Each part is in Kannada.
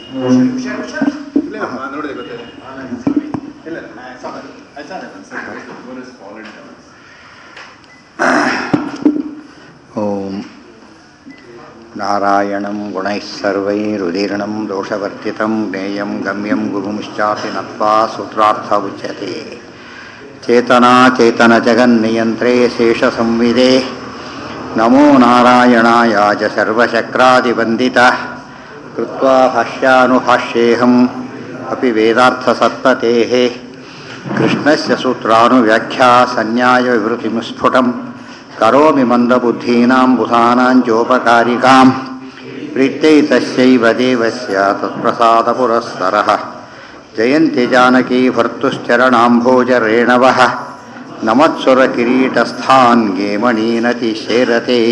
ನೋಡಿದೆ ಗೊತ್ತಿದೆ ಇಲ್ಲ I saw that one. So, what is fallen heavens? ॐ नारायणं गुणैः सर्वैरुदीर्णं दोषवर्जितं ज्ञेयं गम्यं गुरुंश्चापि नत्वा सूत्रार्थ उच्यते चेतना चेतनजगन्नियन्त्रे शेषसंविदे नमो नारायणाय च सर्वशक्रादिवन्दितः कृत्वा भाष्यानुभाष्येऽहम् अपि वेदार्थसत्पतेः कृष्णस्य सूत्रानुव्याख्या सन्न्यायविवृतिं स्फुटं करोमि मन्दबुद्धीनां बुधानां चोपकारिकां प्रीत्यै तस्यैव देवस्य तत्प्रसादपुरःसरः जयन्ति जानकी भर्तुश्चरणाम्भोजरेणवः नमत्सुरकिरीटस्थान् गेमणीनति शेरते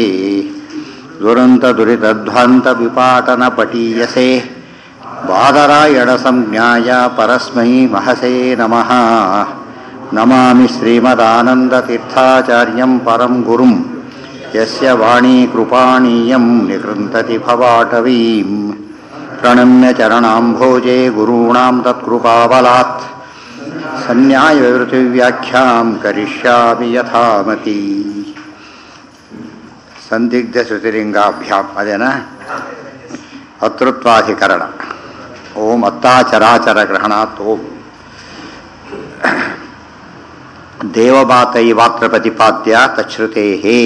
दुरन्तदुरितध्वान्तविपाटनपटीयसे बादरायणसंज्ञाय परस्मै महसे नमः नमामि श्रीमदानन्दतीर्थाचार्यं परं गुरुं यस्य वाणी कृपाणीयं निकृन्तति भवाटवीं प्रणम्य चरणाम्भोजे गुरूणां तत्कृपाबलात् सन्न्यायविवृतिव्याख्यां करिष्यामि यथामति ಸಂದಿಗ್ಧಶ್ರುತಿಲಿಂಗಾಭ್ಯಾಮ್ ಅದೇನಾ ಅತೃತ್ವಾಧಿಕರಣ ಓಂ ಅತ್ತಾಚರಾಚರ ಗ್ರಹಣಾತ್ ಓಂ ದೇವಮಾತೈವಾತ್ರ ಪ್ರತಿಪಾದ್ಯ ತಚ್ಛ್ರುತೇ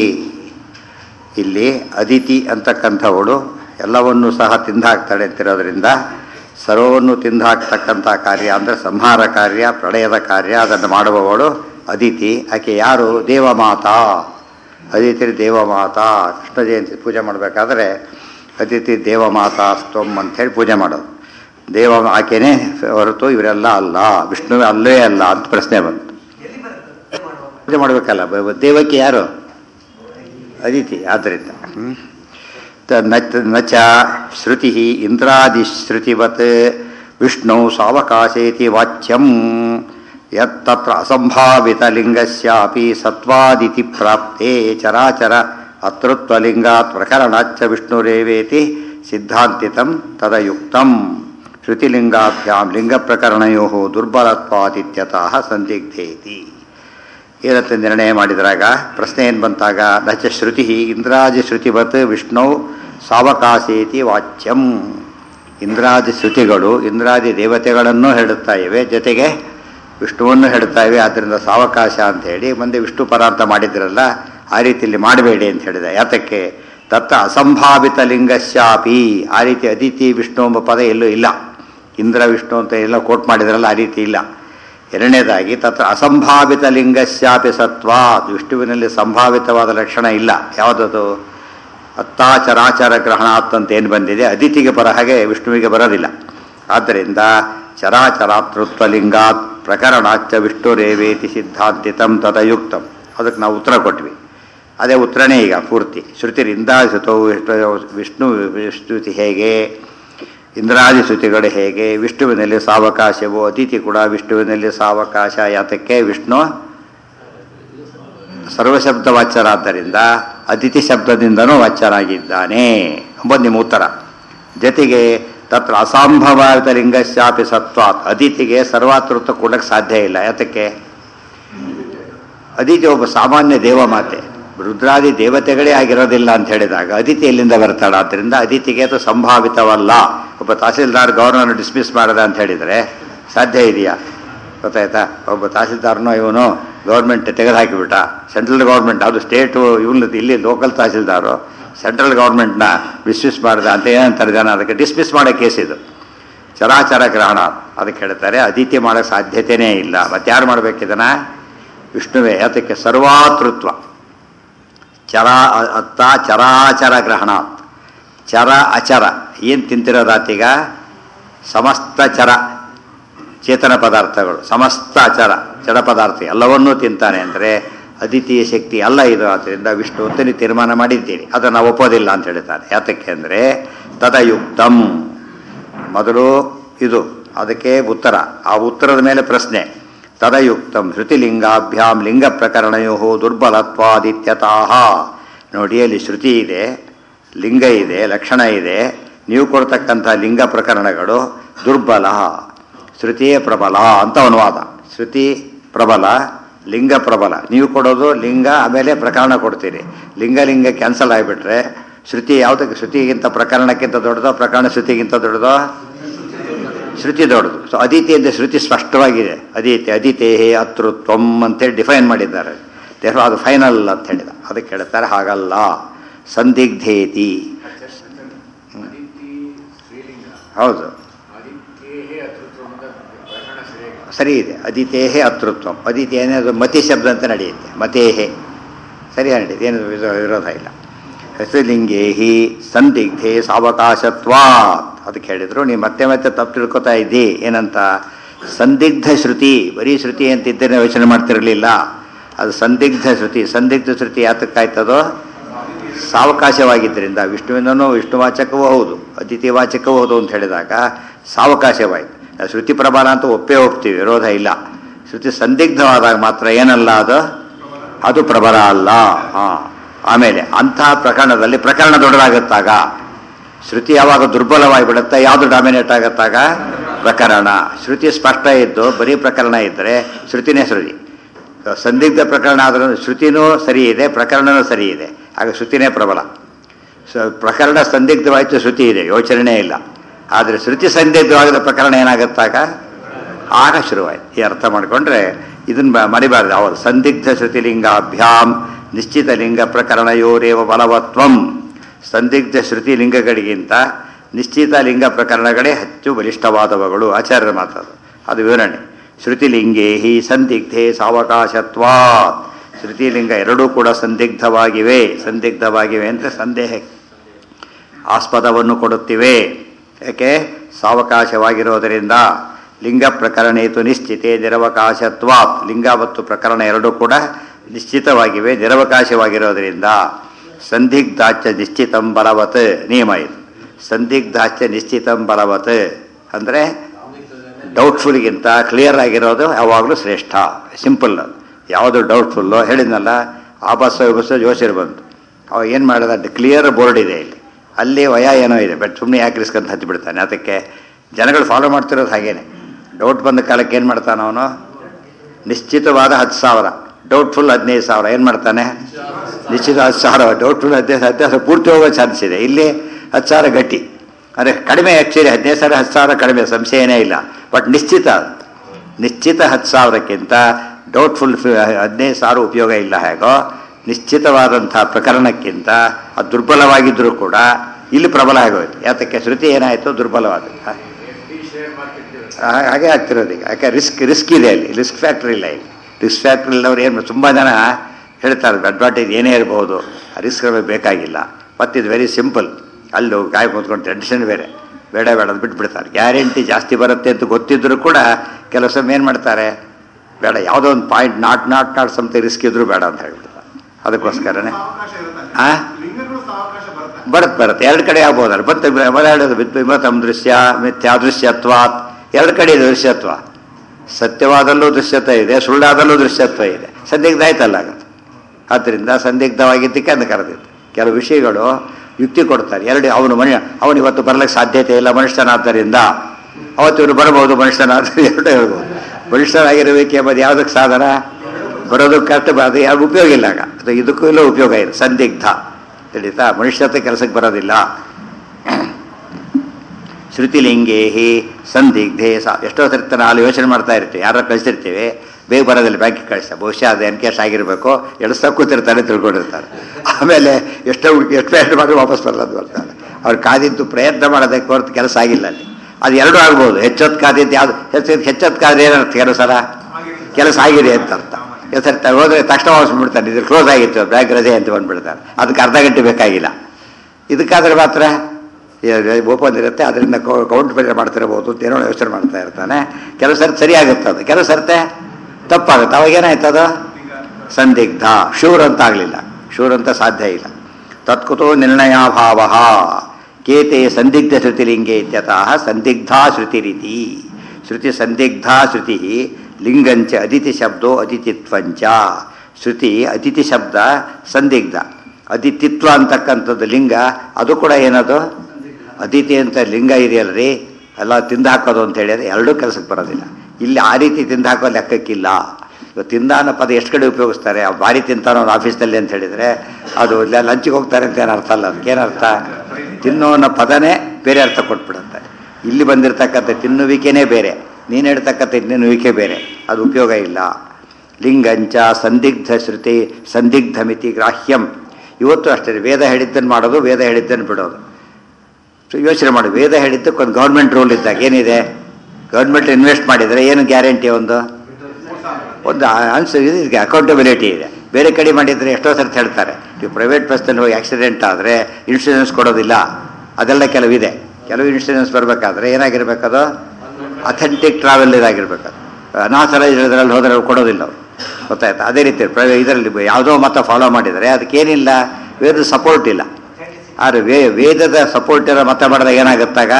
ಇಲ್ಲಿ ಅದಿತಿ ಅಂತಕ್ಕಂಥವಳು ಎಲ್ಲವನ್ನೂ ಸಹ ತಿಂದಾಕ್ತಾಳೆ ಅಂತಿರೋದ್ರಿಂದ ಸರ್ವವನ್ನು ತಿಂದಾಕ್ತಕ್ಕಂಥ ಕಾರ್ಯ ಅಂದರೆ ಸಂಹಾರ ಕಾರ್ಯ ಪ್ರಳಯದ ಕಾರ್ಯ ಅದನ್ನು ಮಾಡುವವಳು ಅದಿತಿ ಆಕೆ ಯಾರು ದೇವಮಾತಾ ಅದಿತಿ ದೇವಮಾತಾ ಕೃಷ್ಣ ಜಯಂತಿ ಪೂಜೆ ಮಾಡಬೇಕಾದ್ರೆ ಅದಿತಿ ದೇವಮಾತಾ ಸ್ತೋಮ್ ಅಂಥೇಳಿ ಪೂಜೆ ಮಾಡೋದು ದೇವ ಆಕೆನೇ ಹೊರತು ಇವರೆಲ್ಲ ಅಲ್ಲ ವಿಷ್ಣುವೇ ಅಲ್ಲೇ ಅಲ್ಲ ಅಂತ ಪ್ರಶ್ನೆ ಬಂತು ಪೂಜೆ ಮಾಡಬೇಕಲ್ಲ ಬ- ದೇವಕ್ಕೆ ಯಾರು ಅದಿತಿ ಆದ್ದರಿಂದ ಹ್ಮ್. ತ- ನ- ನ ಚ ಶ್ರುತಿ ಇಂದ್ರಾದಿಶ್ರುತಿವತ್ ವಿಷ್ಣು ಸಾವಕಾಶೇತಿ ವಾಚ್ಯಂ ಯತ್ತತ್ರ ಅಸಂಭಾವಿತಲಿಂಗಸ್ಯಾಪಿ ಸತ್ವಾದಿತಿ ಪ್ರಾಪ್ತೆ ಚರಾಚರ ಅತೃತ್ವಲಿಂಗಾತ್ ಪ್ರಕರಣಾಚ್ಚ ವಿಷ್ಣುರೇವೇತಿ ಸಿದ್ಧಾಂತಿತಂ ತದಯುಕ್ತಂ ಶ್ರುತಿಲಿಂಗಾಭ್ಯಾಂ ಲಿಂಗಪ್ರಕರಣಯೋ ದುರ್ಬಲತ್ವಾದಿತ್ಯತಃ ಸಂದಿಗ್ಧೇತಿ ಏನಂತ ನಿರ್ಣಯ ಮಾಡಿದ್ರಾಗ ಪ್ರಶ್ನೆ ಏನು ಬಂತಾಗ ನಚ ಶ್ರುತಿ ಇಂದ್ರಾದಿ ಶ್ರುತಿವತ್ ವಿಷ್ಣು ಸಾವಕಾಶೇತಿ ವಾಚ್ಯಂ ಇಂದ್ರಾದಿ ಶ್ರುತಿಗಳು ಇಂದ್ರಾದಿ ದೇವತೆಗಳನ್ನು ಹೇಳುತ್ತಾ ಇವೆ ಜೊತೆಗೆ ವಿಷ್ಣುವನ್ನು ಹೇಳುತ್ತಾ ಇವೆ ಆದ್ದರಿಂದ ಸಾವಕಾಶ ಅಂತ ಹೇಳಿ ಮುಂದೆ ವಿಷ್ಣು ಪರ ಅಂತ ಮಾಡಿದ್ರಲ್ಲ ಆ ರೀತಿಯಲ್ಲಿ ಮಾಡಬೇಡಿ ಅಂತ ಹೇಳಿದ ಯಾತಕ್ಕೆ ತತ್ತ ಅಸಂಭಾವಿತ ಲಿಂಗಶ್ಯಾಪಿ ಆ ರೀತಿ ಅದಿತಿ ವಿಷ್ಣು ಎಂಬ ಪದ ಎಲ್ಲೂ ಇಲ್ಲ ಇಂದ್ರ ವಿಷ್ಣು ಅಂತ ಎಲ್ಲ ಕೋಟ್ ಮಾಡಿದ್ರಲ್ಲ ಆ ರೀತಿ ಇಲ್ಲ ಎರಡನೇದಾಗಿ ತತ್ರ ಅಸಂಭಾವಿತ ಲಿಂಗಸ್ಯಾಪಿ ಸತ್ವ ವಿಷ್ಣುವಿನಲ್ಲಿ ಸಂಭಾವಿತವಾದ ಲಕ್ಷಣ ಇಲ್ಲ ಯಾವುದದು ಅತ್ತಾಚರಾಚಾರ ಗ್ರಹಣಾತ್ ಅಂತ ಏನು ಬಂದಿದೆ ಅದಿತಿಗೆ ಬರ ಹಾಗೆ ವಿಷ್ಣುವಿಗೆ ಬರೋದಿಲ್ಲ ಆದ್ದರಿಂದ ಚರಾಚರಾತೃತ್ವ ಲಿಂಗಾತ್ ಪ್ರಕರಣಾಚ್ಚ ವಿಷ್ಣುರೇವೇತಿ ಸಿದ್ಧಾಂತಿತಂ ತದಯುಕ್ತಂ ಅದಕ್ಕೆ ನಾವು ಉತ್ತರ ಕೊಟ್ವಿ ಅದೇ ಉತ್ತರನೇ ಈಗ ಪೂರ್ತಿ ಶ್ರುತಿರಿಂದ ಶ್ರುತವು ವಿಷ್ಣು ಶ್ರುತಿ ಹೇಗೆ ಇಂದ್ರಾದಿ ಶ್ರುತಿಗಳು ಹೇಗೆ ವಿಷ್ಣುವಿನಲ್ಲಿ ಸಾವಕಾಶವು ಅತಿಥಿ ಕೂಡ ವಿಷ್ಣುವಿನಲ್ಲಿ ಸಾವಕಾಶ ಯಾತಕ್ಕೆ ವಿಷ್ಣು ಸರ್ವಶಬ್ದ ವಾಚ್ಯರಾದ್ದರಿಂದ ಅತಿಥಿ ಶಬ್ದದಿಂದನೂ ವಾಚ್ಯರಾಗಿದ್ದಾನೆ ಎಂಬುದು ನಿಮ್ಮ ಉತ್ತರ ಜೊತೆಗೆ ತತ್ರ ಅಸಂಭವಾವಿತ ಲಿಂಗಶ್ಯಾಪಿ ಸತ್ವಾತ್ ಅತಿಥಿಗೆ ಸರ್ವಾತೃತ್ವ ಕೊಡಕ್ಕೆ ಸಾಧ್ಯ ಇಲ್ಲ ಯಾತಕ್ಕೆ ಅದಿತಿ ಒಬ್ಬ ಸಾಮಾನ್ಯ ದೇವಮಾತೆ ರುದ್ರಾದಿ ದೇವತೆಗಳೇ ಆಗಿರೋದಿಲ್ಲ ಅಂತ ಹೇಳಿದಾಗ ಅದಿತಿ ಎಲ್ಲಿಂದ ಬರ್ತಾಳ ಆದ್ದರಿಂದ ಅದಿತಿಗೆ ಅದು ಸಂಭಾವಿತವಲ್ಲ ಒಬ್ಬ ತಹಸೀಲ್ದಾರ್ ಗವರ್ನರ್ ಡಿಸ್ಮಿಸ್ ಮಾಡದ ಅಂತ ಹೇಳಿದರೆ ಸಾಧ್ಯ ಇದೆಯಾ ಗೊತ್ತಾಯ್ತಾ ಒಬ್ಬ ತಹಸೀಲ್ದಾರ್ನೋ ಇವನು ಗೌರ್ಮೆಂಟ್ ತೆಗೆದುಹಾಕಿಬಿಟ್ಟ ಸೆಂಟ್ರಲ್ ಗೌರ್ಮೆಂಟ್ ಅದು ಸ್ಟೇಟು ಇವನು ಇಲ್ಲಿ ಲೋಕಲ್ ತಹಸೀಲ್ದಾರು ಸೆಂಟ್ರಲ್ ಗೌರ್ಮೆಂಟ್ನ ಡಿಸ್ಮಿಸ್ ಮಾಡಿದ ಅಂತ ಏನಂತಾರೆ ಜನ ಅದಕ್ಕೆ ಡಿಸ್ಮಿಸ್ ಮಾಡೋ ಕೇಸ್ ಇದು ಚರಾಚರ ಗ್ರಹಣ ಅದಕ್ಕೆ ಹೇಳ್ತಾರೆ ಅದಿತಿ ಮಾಡೋಕ್ಕೆ ಸಾಧ್ಯತೆಯೇ ಇಲ್ಲ ಮತ್ತೆ ಯಾರು ಮಾಡ್ಬೇಕಿದನ ವಿಷ್ಣುವೇ ಅದಕ್ಕೆ ಸರ್ವಾತೃತ್ವ ಚರ ಅತ್ತ ಚರಾಚರ ಗ್ರಹಣ ಚರ ಅಚರ ಏನು ತಿಂತಿರೋದಾತೀಗ ಸಮಸ್ತ ಚರ ಚೇತನ ಪದಾರ್ಥಗಳು ಸಮಸ್ತ ಅಚರ ಜಡ ಪದಾರ್ಥ ಎಲ್ಲವನ್ನೂ ತಿಂತಾನೆ ಅಂದರೆ ಅದಿತಿಯ ಶಕ್ತಿ ಅಲ್ಲ ಇದು ಆದ್ದರಿಂದ ವಿಷ್ಣು ಅಂತ ನೀವು ತೀರ್ಮಾನ ಮಾಡಿದ್ದೀರಿ ಅದನ್ನು ನಾವು ಒಪ್ಪೋದಿಲ್ಲ ಅಂತ ಹೇಳ್ತಾರೆ ಯಾತಕ್ಕೆ ಅಂದರೆ ತದಯುಕ್ತಂ ಮೊದಲು ಇದು ಅದಕ್ಕೆ ಉತ್ತರ ಆ ಉತ್ತರದ ಮೇಲೆ ಪ್ರಶ್ನೆ ತದಯುಕ್ತಂ ಶ್ರುತಿಲಿಂಗಾಭ್ಯಾಂ ಲಿಂಗ ಪ್ರಕರಣಯೋ ದುರ್ಬಲತ್ವಾದಿತ್ಯತಃ ನೋಡಿ ಅಲ್ಲಿ ಶ್ರುತಿ ಇದೆ ಲಿಂಗ ಇದೆ ಲಕ್ಷಣ ಇದೆ ನೀವು ಕೊಡ್ತಕ್ಕಂಥ ಲಿಂಗ ಪ್ರಕರಣಗಳು ದುರ್ಬಲ ಶ್ರುತಿಯೇ ಪ್ರಬಲ ಅಂತ ಅನುವಾದ ಶ್ರುತಿ ಪ್ರಬಲ ಲಿಂಗ ಪ್ರಬಲ ನೀವು ಕೊಡೋದು ಲಿಂಗ ಆಮೇಲೆ ಪ್ರಕರಣ ಕೊಡ್ತೀರಿ ಲಿಂಗ ಲಿಂಗ ಕ್ಯಾನ್ಸಲ್ ಆಗಿಬಿಟ್ರೆ ಶ್ರುತಿ ಯಾವುದಕ್ಕೆ ಶ್ರುತಿಗಿಂತ ಪ್ರಕರಣಕ್ಕಿಂತ ದೊಡ್ಡದೋ ಪ್ರಕರಣ ಶ್ರುತಿಗಿಂತ ದೊಡ್ಡದೋ ಶ್ರುತಿ ದೊಡ್ಡದು ಸೊ ಅದಿತಿ ಅಂದರೆ ಶ್ರುತಿ ಸ್ಪಷ್ಟವಾಗಿದೆ ಅದಿತಿ ಅದಿತೇಹೇ ಅತೃತ್ವಂ ಅಂತೇಳಿ ಡಿಫೈನ್ ಮಾಡಿದ್ದಾರೆ ದೇಹ ಅದು ಫೈನಲ್ ಅಂತ ಹೇಳಿದ ಅದಕ್ಕೆ ಹೇಳ್ತಾರೆ ಹಾಗಲ್ಲ ಸಂದಿಗ್ಧೇತಿ ಅದಿತಿ ಶ್ರೀಲಿಂಗ ಹೌದು ಆದಿತ್ಯೇ ಅತೃತ್ವ ಅಂತ ಪ್ರಕರಣ ಸರಿಯಾಗಿ ಸರಿ ಇದೆ ಅದಿತೇಹೇ ಅತೃತ್ವಂ ಅದಿತಿ ಏನಾದ್ರು ಮತಿ ಶಬ್ದ ಅಂತ ನಡೆಯುತ್ತೆ ಮತೇಹೇ ಸರಿಯಾಗಿ ನಡೆಯುತ್ತೆ ಏನು ವಿರೋ- ವಿರೋಧ ಇಲ್ಲ ಹೆಸರುಲಿಂಗೇ ಹಿ ಸಂದಿಗ್ಧೆ ಸಾವಕಾಶತ್ವಾ ಅದಕ್ಕೆ ಹೇಳಿದ್ರು ನೀವು ಮತ್ತೆ ಮತ್ತೆ ತಪ್ಪು ತಿಳ್ಕೊತಾ ಇದ್ದಿ ಏನಂತ ಸಂದಿಗ್ಧ ಶ್ರುತಿ ಬರೀ ಶ್ರುತಿ ಅಂತಿದ್ದರೆ ಯೋಚನೆ ಮಾಡ್ತಿರಲಿಲ್ಲ ಅದು ಸಂದಿಗ್ಧ ಶ್ರುತಿ ಸಂದಿಗ್ಧ ಶ್ರುತಿ ಯಾತಕ್ಕಾಯ್ತದೋ ಸಾವಕಾಶವಾಗಿದ್ದರಿಂದ ವಿಷ್ಣುವಿನೂ ವಿಷ್ಣುವಾಚಕವೂ ಹೌದು ಅತಿಥಿ ವಾಚಕವೂ ಹೌದು ಅಂತ ಹೇಳಿದಾಗ ಸಾವಕಾಶವಾಯಿತು ನಾವು ಶ್ರುತಿ ಪ್ರಬಲ ಅಂತ ಒಪ್ಪೇ ಒಪ್ತೀವಿ ವಿರೋಧ ಇಲ್ಲ ಶ್ರುತಿ ಸಂದಿಗ್ಧವಾದಾಗ ಮಾತ್ರ ಏನಲ್ಲ ಅದು ಅದು ಪ್ರಬಲ ಅಲ್ಲ ಹಾಂ ಆಮೇಲೆ ಅಂತಹ ಪ್ರಕರಣದಲ್ಲಿ ಪ್ರಕರಣ ದೊಡ್ಡದಾಗುತ್ತಾಗ ಶ್ರುತಿ ಯಾವಾಗ ದುರ್ಬಲವಾಗಿ ಬಿಡುತ್ತೆ ಯಾವುದು ಡಾಮಿನೇಟ್ ಆಗುತ್ತಾಗ ಪ್ರಕರಣ ಶ್ರುತಿ ಸ್ಪಷ್ಟ ಇದ್ದು ಬರೀ ಪ್ರಕರಣ ಇದ್ದರೆ ಶ್ರುತಿನೇ ಶ್ರುತಿ ಸಂದಿಗ್ಧ ಪ್ರಕರಣ ಆದರೂ ಶ್ರುತಿನೂ ಸರಿ ಇದೆ ಪ್ರಕರಣನೂ ಸರಿ ಇದೆ ಆಗ ಶ್ರುತಿನೇ ಪ್ರಬಲ ಸ ಪ್ರಕರಣ ಸಂದಿಗ್ಧವಾಯಿತು ಶ್ರುತಿ ಇದೆ ಯೋಚನೆ ಇಲ್ಲ ಆದರೆ ಶ್ರುತಿ ಸಂದಿಗ್ಧವಾಗದ ಪ್ರಕರಣ ಏನಾಗುತ್ತಾಗ ಆಗ ಶುರುವಾಯಿತು ಈ ಅರ್ಥ ಮಾಡಿಕೊಂಡ್ರೆ ಇದನ್ನು ಮರಿಬಾರ್ದು ಅವರು ಸಂದಿಗ್ಧ ಶ್ರುತಿಲಿಂಗಾಭ್ಯಾಂ ನಿಶ್ಚಿತ ಲಿಂಗ ಪ್ರಕರಣಯೋರೇವ ಬಲವತ್ವಂ ಸಂದಿಗ್ಧ ಶ್ರುತಿ ಲಿಂಗಗಳಿಗಿಂತ ನಿಶ್ಚಿತ ಲಿಂಗ ಪ್ರಕರಣಗಳೇ ಹೆಚ್ಚು ಬಲಿಷ್ಠವಾದವುಗಳು ಆಚಾರ್ಯರ ಮಾತದು ಅದು ವಿವರಣೆ ಶ್ರುತಿಲಿಂಗೇ ಹಿ ಸಂದಿಗ್ಧೆ ಸಾವಕಾಶತ್ವಾ ಶ್ರುತಿಲಿಂಗ ಎರಡೂ ಕೂಡ ಸಂದಿಗ್ಧವಾಗಿವೆ ಸಂದಿಗ್ಧವಾಗಿವೆ ಅಂದರೆ ಸಂದೇಹ ಆಸ್ಪದವನ್ನು ಕೊಡುತ್ತಿವೆ ಯಾಕೆ ಸಾವಕಾಶವಾಗಿರೋದರಿಂದ ಲಿಂಗ ಪ್ರಕರಣೇತು ನಿಶ್ಚಿತೆ ನಿರವಕಾಶತ್ವಾತ್ ಲಿಂಗ ಮತ್ತು ಪ್ರಕರಣ ಎರಡೂ ಕೂಡ ನಿಶ್ಚಿತವಾಗಿವೆ ನಿರವಕಾಶವಾಗಿರೋದರಿಂದ ಸಂದಿಗ್ಧಾಚ ನಿಶ್ಚಿತಂ ಬಲವತ್ ನಿಯಮ ಇದು ಸಂದಿಗ್ಧಾಚ ನಿಶ್ಚಿತಂ ಬಲವತ್ ಅಂದರೆ ಡೌಟ್ಫುಲ್ಗಿಂತ ಕ್ಲಿಯರ್ ಆಗಿರೋದು ಯಾವಾಗಲೂ ಶ್ರೇಷ್ಠ ಸಿಂಪಲ್ ಅದು ಯಾವುದು ಡೌಟ್ಫುಲ್ಲು ಹೇಳಿದ್ನಲ್ಲ ಆ ಬಸ್ಸು ಈ ಬಸ್ಸು ಜೋಶಿರ್ ಬಂತು ಅವ ಏನು ಮಾಡಿದ ಕ್ಲಿಯರ್ ಬೋರ್ಡ್ ಇದೆ ಇಲ್ಲಿ ಅಲ್ಲಿ ವಯ ಏನೋ ಇದೆ ಬಟ್ ಸುಮ್ಮನೆ ಯಾಕೆ ರಿಸ್ಕ್ ಅಂತ ಹತ್ತಿ ಬಿಡ್ತಾನೆ ಅದಕ್ಕೆ ಜನಗಳು ಫಾಲೋ ಮಾಡ್ತಿರೋದು ಹಾಗೇನೆ ಡೌಟ್ ಬಂದ ಕಾಲಕ್ಕೆ ಏನು ಮಾಡ್ತಾನೆ ಅವನು ನಿಶ್ಚಿತವಾದ ಹತ್ತು ಸಾವಿರ ಡೌಟ್ಫುಲ್ ಹದಿನೈದು ಸಾವಿರ ಏನು ಮಾಡ್ತಾನೆ ನಿಶ್ಚಿತ ಹತ್ತು ಸಾವಿರ ಡೌಟ್ಫುಲ್ ಹದಿನೈದು ಹತ್ತು ಸಾವಿರ ಪೂರ್ತಿ ಹೋಗೋ ಚಾನ್ಸ್ ಇದೆ ಇಲ್ಲಿ ಹತ್ತು ಸಾವಿರ ಗಟ್ಟಿ ಅಂದರೆ ಕಡಿಮೆ ಆ್ಯಕ್ಚುಲಿ ಹದಿನೈದು ಸಾವಿರ ಹತ್ತು ಸಾವಿರ ಕಡಿಮೆ ಸಂಶಯನೇ ಇಲ್ಲ ಬಟ್ ನಿಶ್ಚಿತ ಅದು. ನಿಶ್ಚಿತ ಹತ್ತು ಸಾವಿರಕ್ಕಿಂತ ಡೌಟ್ಫುಲ್ ಹದಿನೈದು ಸಾವಿರ ಉಪಯೋಗ ಇಲ್ಲ ಹೇಗೋ ನಿಶ್ಚಿತವಾದಂಥ ಪ್ರಕರಣಕ್ಕಿಂತ ಅದು ದುರ್ಬಲವಾಗಿದ್ದರೂ ಕೂಡ ಇಲ್ಲಿ ಪ್ರಬಲ ಆಗೋಯ್ತು ಯಾತಕ್ಕೆ ಶ್ರುತಿ ಏನಾಯಿತು ದುರ್ಬಲವಾದ ಎಫ್ ಡಿ ಶೇರ್ ಮಾರ್ಕೆಟ್ ಹಾ- ಹಾಗೆ ಆಗ್ತಿರೋದು ಈಗ ಯಾಕೆ ರಿಸ್ಕ್ ರಿಸ್ಕ್ ಇದೆ ಅಲ್ಲಿ ರಿಸ್ಕ್ ಫ್ಯಾಕ್ಟ್ರಿ ಇಲ್ಲ ಇಲ್ಲಿ ರಿಸ್ಕ್ ಫ್ಯಾಕ್ಟ್ರಿ ಇಲ್ಲವ್ರು ಏನು ತುಂಬ ಜನ ಹೇಳ್ತಾರೆ ಅಡ್ವಾಂಟೇಜ್ ಏನೇ ಇರಬಹುದು ರಿಸ್ಕ್ ಬೇಕಾಗಿಲ್ಲ ಮತ್ತು ಇದು ವೆರಿ ಸಿಂಪಲ್ ಅಲ್ಲಿ ಗಾಯ ಕೂತ್ಕೊಂಡು ಟೆನ್ಷನ್ ಬೇರೆ ಬೇಡ ಬೇಡ ಅಂತ ಬಿಟ್ಬಿಡ್ತಾರೆ ಗ್ಯಾರಂಟಿ ಜಾಸ್ತಿ ಬರುತ್ತೆ ಅಂತ ಗೊತ್ತಿದ್ದರೂ ಕೂಡ ಕೆಲವು ಸಮಯ ಏನು ಮಾಡ್ತಾರೆ ಬೇಡ ಯಾವುದೋ ಒಂದು point not not not something risk ಇದ್ರೂ ಬೇಡ ಅಂತ ಹೇಳ್ಬಿಡ್ತಾರೆ ಅದಕ್ಕೋಸ್ಕರನೇ ಅವಕಾಶ ಇರುತ್ತೆ ಆ ಲಿಂಗಗಳು ಅವಕಾಶ ಬರುತ್ತೆ ಬರುತ್ತೆ ಬರುತ್ತೆ ಎರಡು ಕಡೆ ಆಗ್ಬೋದಲ್ಲ ಮತ್ತೆ ಮೊದಲು ಹೇಳೋದು ವಿಮತಂ ದೃಶ್ಯ ಮಿಥ್ಯಾದೃಶ್ಯತ್ವಾತ್ ಎರಡು ಕಡೆ ಇದೆ ದೃಶ್ಯತ್ವ ಸತ್ಯವಾದಲ್ಲೂ ದೃಶ್ಯತ್ವ ಇದೆ ಸುಳ್ಳಾದಲ್ಲೂ ದೃಶ್ಯತ್ವ ಇದೆ ಸಂದಿಗ್ಧ ಆಯ್ತಲ್ಲ ಆಗತ್ತೆ ಆದ್ದರಿಂದ ಸಂದಿಗ್ಧವಾಗಿದ್ದಕ್ಕೆ ಅಂತ ಕರೆದಿತ್ತು ಕೆಲವು ವಿಷಯಗಳು ಯುಕ್ತಿ ಕೊಡ್ತಾರೆ ಎರಡು ಅವನು ಮನುಷ್ಯ ಅವನು ಇವತ್ತು ಬರಲಿಕ್ಕೆ ಸಾಧ್ಯತೆ ಇಲ್ಲ ಮನುಷ್ಯನಾದ್ದರಿಂದ ಅವತ್ತು ಇವನು ಬರಬಹುದು ಮನುಷ್ಯನಾದ್ರೆ ಎರಡು ಹೇಳ್ಬೋದು ಮನುಷ್ಯನಾಗಿರಬೇಕು ಎಂಬುದು ಯಾವುದಕ್ಕೆ ಸಾಧನ ಬರೋದಕ್ಕೆ ಕಷ್ಟ ಅದು ಯಾರು ಉಪಯೋಗ ಇಲ್ಲ ಆಗ ಅದು ಇದಕ್ಕೂ ಇಲ್ಲ ಉಪಯೋಗ ಇದೆ ಸಂದಿಗ್ಧ ತಿಳಿತಾ ಮನುಷ್ಯತ್ವ ಕೆಲಸಕ್ಕೆ ಬರೋದಿಲ್ಲ ಶ್ರುತಿಲಿಂಗೇ ಹಿ ಸಂದಿಗ್ಧೆ ಸಾ ಎಷ್ಟೋ ಸರ್ತಿ ನಾವು ಯೋಚನೆ ಮಾಡ್ತಾ ಇರ್ತೀವಿ ಯಾರೋ ಕಳಿಸಿರ್ತೀವಿ ಬೇಗ ಬರೋದಿಲ್ಲ ಬ್ಯಾಂಕಿಗೆ ಕಳಿಸ್ತಾ ಬಹುಶಃ ಅದು ಎನ್ ಕ್ಯಾಶ್ ಆಗಿರಬೇಕು ಎಡಿಸ್ತಾ ಕೂತಿರ್ತಾರೆ ತಿಳ್ಕೊಂಡಿರ್ತಾರೆ ಆಮೇಲೆ ಎಷ್ಟೋ ಹುಡುಕಿ ಎಷ್ಟು ಪ್ರಯತ್ನ ಮಾಡಿದ್ರೆ ವಾಪಸ್ ಬರೋದು ಬರ್ತಾರೆ ಅವ್ರು ಕಾದಿದ್ದು ಪ್ರಯತ್ನ ಮಾಡೋದಕ್ಕೆ ಹೊರತು ಕೆಲಸ ಆಗಿಲ್ಲ ಅಲ್ಲಿ ಅದು ಎರಡೂ ಆಗ್ಬೋದು ಹೆಚ್ಚೊತ್ತು ಕಾದಿದ್ದು ಯಾವುದು ಹೆಚ್ಚು ಹೆಚ್ಚೊತ್ತು ಕಾದ್ರೆ ಏನರ್ಥ ಕೆಲವು ಸಲ ಕೆಲಸ ಆಗಿದೆ ಅಂತ ಅರ್ಥ ಹೆಸರು ಹೋದ್ರೆ ತಕ್ಷಣ ವಾಪಸ್ ಬಿಡ್ತಾರೆ ಇದು ಕ್ಲೋಸ್ ಆಗಿತ್ತು ಬ್ಯಾಂಕ್ ರಜೆ ಅಂತ ಬಂದ್ಬಿಡ್ತಾರೆ ಅದಕ್ಕೆ ಅರ್ಧ ಗಂಟೆ ಬೇಕಾಗಿಲ್ಲ ಇದಕ್ಕಾದ್ರೆ ಮಾತ್ರ ಓಪನ್ ಇರುತ್ತೆ ಅದರಿಂದ ಕೌಂಟ್ ಬೇರೆ ಮಾಡ್ತಿರಬಹುದು ಅಂತ ಏನೋ ಯೋಚನೆ ಮಾಡ್ತಾ ಇರ್ತಾನೆ ಕೆಲವು ಸರ್ತಿ ಸರಿ ಆಗುತ್ತೆ ಅದು ಕೆಲವು ಸರ್ತೆ ತಪ್ಪಾಗುತ್ತೆ ಅವಾಗ ಏನಾಯ್ತು ಅದು ಸಂದಿಗ್ಧ ಶೂರ್ ಅಂತ ಆಗಲಿಲ್ಲ ಶೂರ್ ಅಂತ ಸಾಧ್ಯ ಇಲ್ಲ ತತ್ಕುತೋ ನಿರ್ಣಯಾಭಾವ ಕೇತೆ ಸಂದಿಗ್ಧ ಶ್ರುತಿಲಿಂಗೆ ಇತ್ಯತಃ ಸಂದಿಗ್ಧಾ ಶ್ರುತಿರಿತಿ ಶ್ರುತಿ ಸಂದಿಗ್ಧಾ ಶ್ರುತಿ ಲಿಂಗಂಚ ಅದಿತಿ ಶಬ್ದೋ ಅದಿತಿತ್ವಂಚ ಶ್ರುತಿ ಅತಿಥಿ ಶಬ್ದ ಸಂದಿಗ್ಧ ಅದಿತಿತ್ವ ಅಂತಕ್ಕಂಥದ್ದು ಲಿಂಗ ಅದು ಕೂಡ ಏನದು ಅದಿತಿ ಅಂತ ಲಿಂಗ ಇದೆಯಲ್ರಿ ಎಲ್ಲ ತಿಂದು ಹಾಕೋದು ಅಂತ ಹೇಳಿದ್ರೆ ಎರಡೂ ಕೆಲಸಕ್ಕೆ ಬರೋದಿಲ್ಲ ಇಲ್ಲಿ ಆ ರೀತಿ ತಿಂದು ಹಾಕೋ ಲೆಕ್ಕಕ್ಕಿಲ್ಲ ಇವತ್ತು ತಿಂದ ಅನ್ನೋ ಪದ ಎಷ್ಟು ಕಡೆ ಉಪಯೋಗಿಸ್ತಾರೆ ಆ ಭಾರಿ ತಿಂತಾನೋ ಅವ್ನು ಆಫೀಸ್ನಲ್ಲಿ ಅಂತ ಹೇಳಿದರೆ ಅದು ಲಂಚಿಗೆ ಹೋಗ್ತಾರೆ ಅಂತ ಏನು ಅರ್ಥ ಅಲ್ಲ ಅದಕ್ಕೇನರ್ಥ ತಿನ್ನೋ ಅನ್ನೋ ಪದನೇ ಬೇರೆ ಅರ್ಥ ಕೊಟ್ಬಿಡುತ್ತೆ ಇಲ್ಲಿ ಬಂದಿರತಕ್ಕಂಥ ತಿನ್ನುವಿಕೆನೇ ಬೇರೆ ನೀನು ಹೇಳ್ತಕ್ಕಂಥ ತಿನ್ನುವಿಕೆ ಬೇರೆ ಅದು ಉಪಯೋಗ ಇಲ್ಲ ಲಿಂಗಂಚ ಸಂದಿಗ್ಧ ಶ್ರುತಿ ಸಂದಿಗ್ಧ ಮಿತಿ ಗ್ರಾಹ್ಯಂ ಇವತ್ತು ಅಷ್ಟೇ ವೇದ ಹೇಳಿದ್ದನ್ನು ಮಾಡೋದು ವೇದ ಹೇಳಿದ್ದನ್ನು ಬಿಡೋದು ಸೊ ಯೋಚನೆ ಮಾಡಿ ವೇದ ಹೇಳಿದ್ದಕ್ಕೆ ಒಂದು ಗೌರ್ಮೆಂಟ್ ರೂಲ್ ಇದ್ದಾಗ ಏನಿದೆ ಗೌರ್ಮೆಂಟ್ ಇನ್ವೆಸ್ಟ್ ಮಾಡಿದರೆ ಏನು ಗ್ಯಾರಂಟಿ ಒಂದು ಒಂದು ಆನ್ಸರ್ ಇದೆ ಇದಕ್ಕೆ ಅಕೌಂಟಬಿಲಿಟಿ ಇದೆ ಬೇರೆ ಕಡೆ ಮಾಡಿದರೆ ಎಷ್ಟೋ ಸರ್ತಿ ಹೇಳ್ತಾರೆ ನೀವು ಪ್ರೈವೇಟ್ ಬಸ್ಸಲ್ಲಿ ಹೋಗಿ ಆಕ್ಸಿಡೆಂಟ್ ಆದರೆ ಇನ್ಶೂರೆನ್ಸ್ ಕೊಡೋದಿಲ್ಲ ಅದೆಲ್ಲ ಕೆಲವಿದೆ ಕೆಲವು ಇನ್ಶೂರೆನ್ಸ್ ಬರಬೇಕಾದ್ರೆ ಏನಾಗಿರ್ಬೇಕದು ಅಥೆಂಟಿಕ್ ಟ್ರಾವೆಲ್ ಇದಾಗಿರ್ಬೇಕು ಅನಾಥರ ಇದರಲ್ಲಿ ಹೋದರೆ ಅವ್ರು ಕೊಡೋದಿಲ್ಲ ಅವರು ಗೊತ್ತಾಯ್ತಾ ಅದೇ ರೀತಿ ಪ್ರೈ ಇದರಲ್ಲಿ ಯಾವುದೋ ಮತ ಫಾಲೋ ಮಾಡಿದರೆ ಅದಕ್ಕೇನಿಲ್ಲ ವೇದ ಸಪೋರ್ಟ್ ಇಲ್ಲ ಆದರೆ ವೇ ವೇದದ ಸಪೋರ್ಟ್ ಇರೋ ಮತ ಮಾಡಿದಾಗ ಏನಾಗುತ್ತಾಗ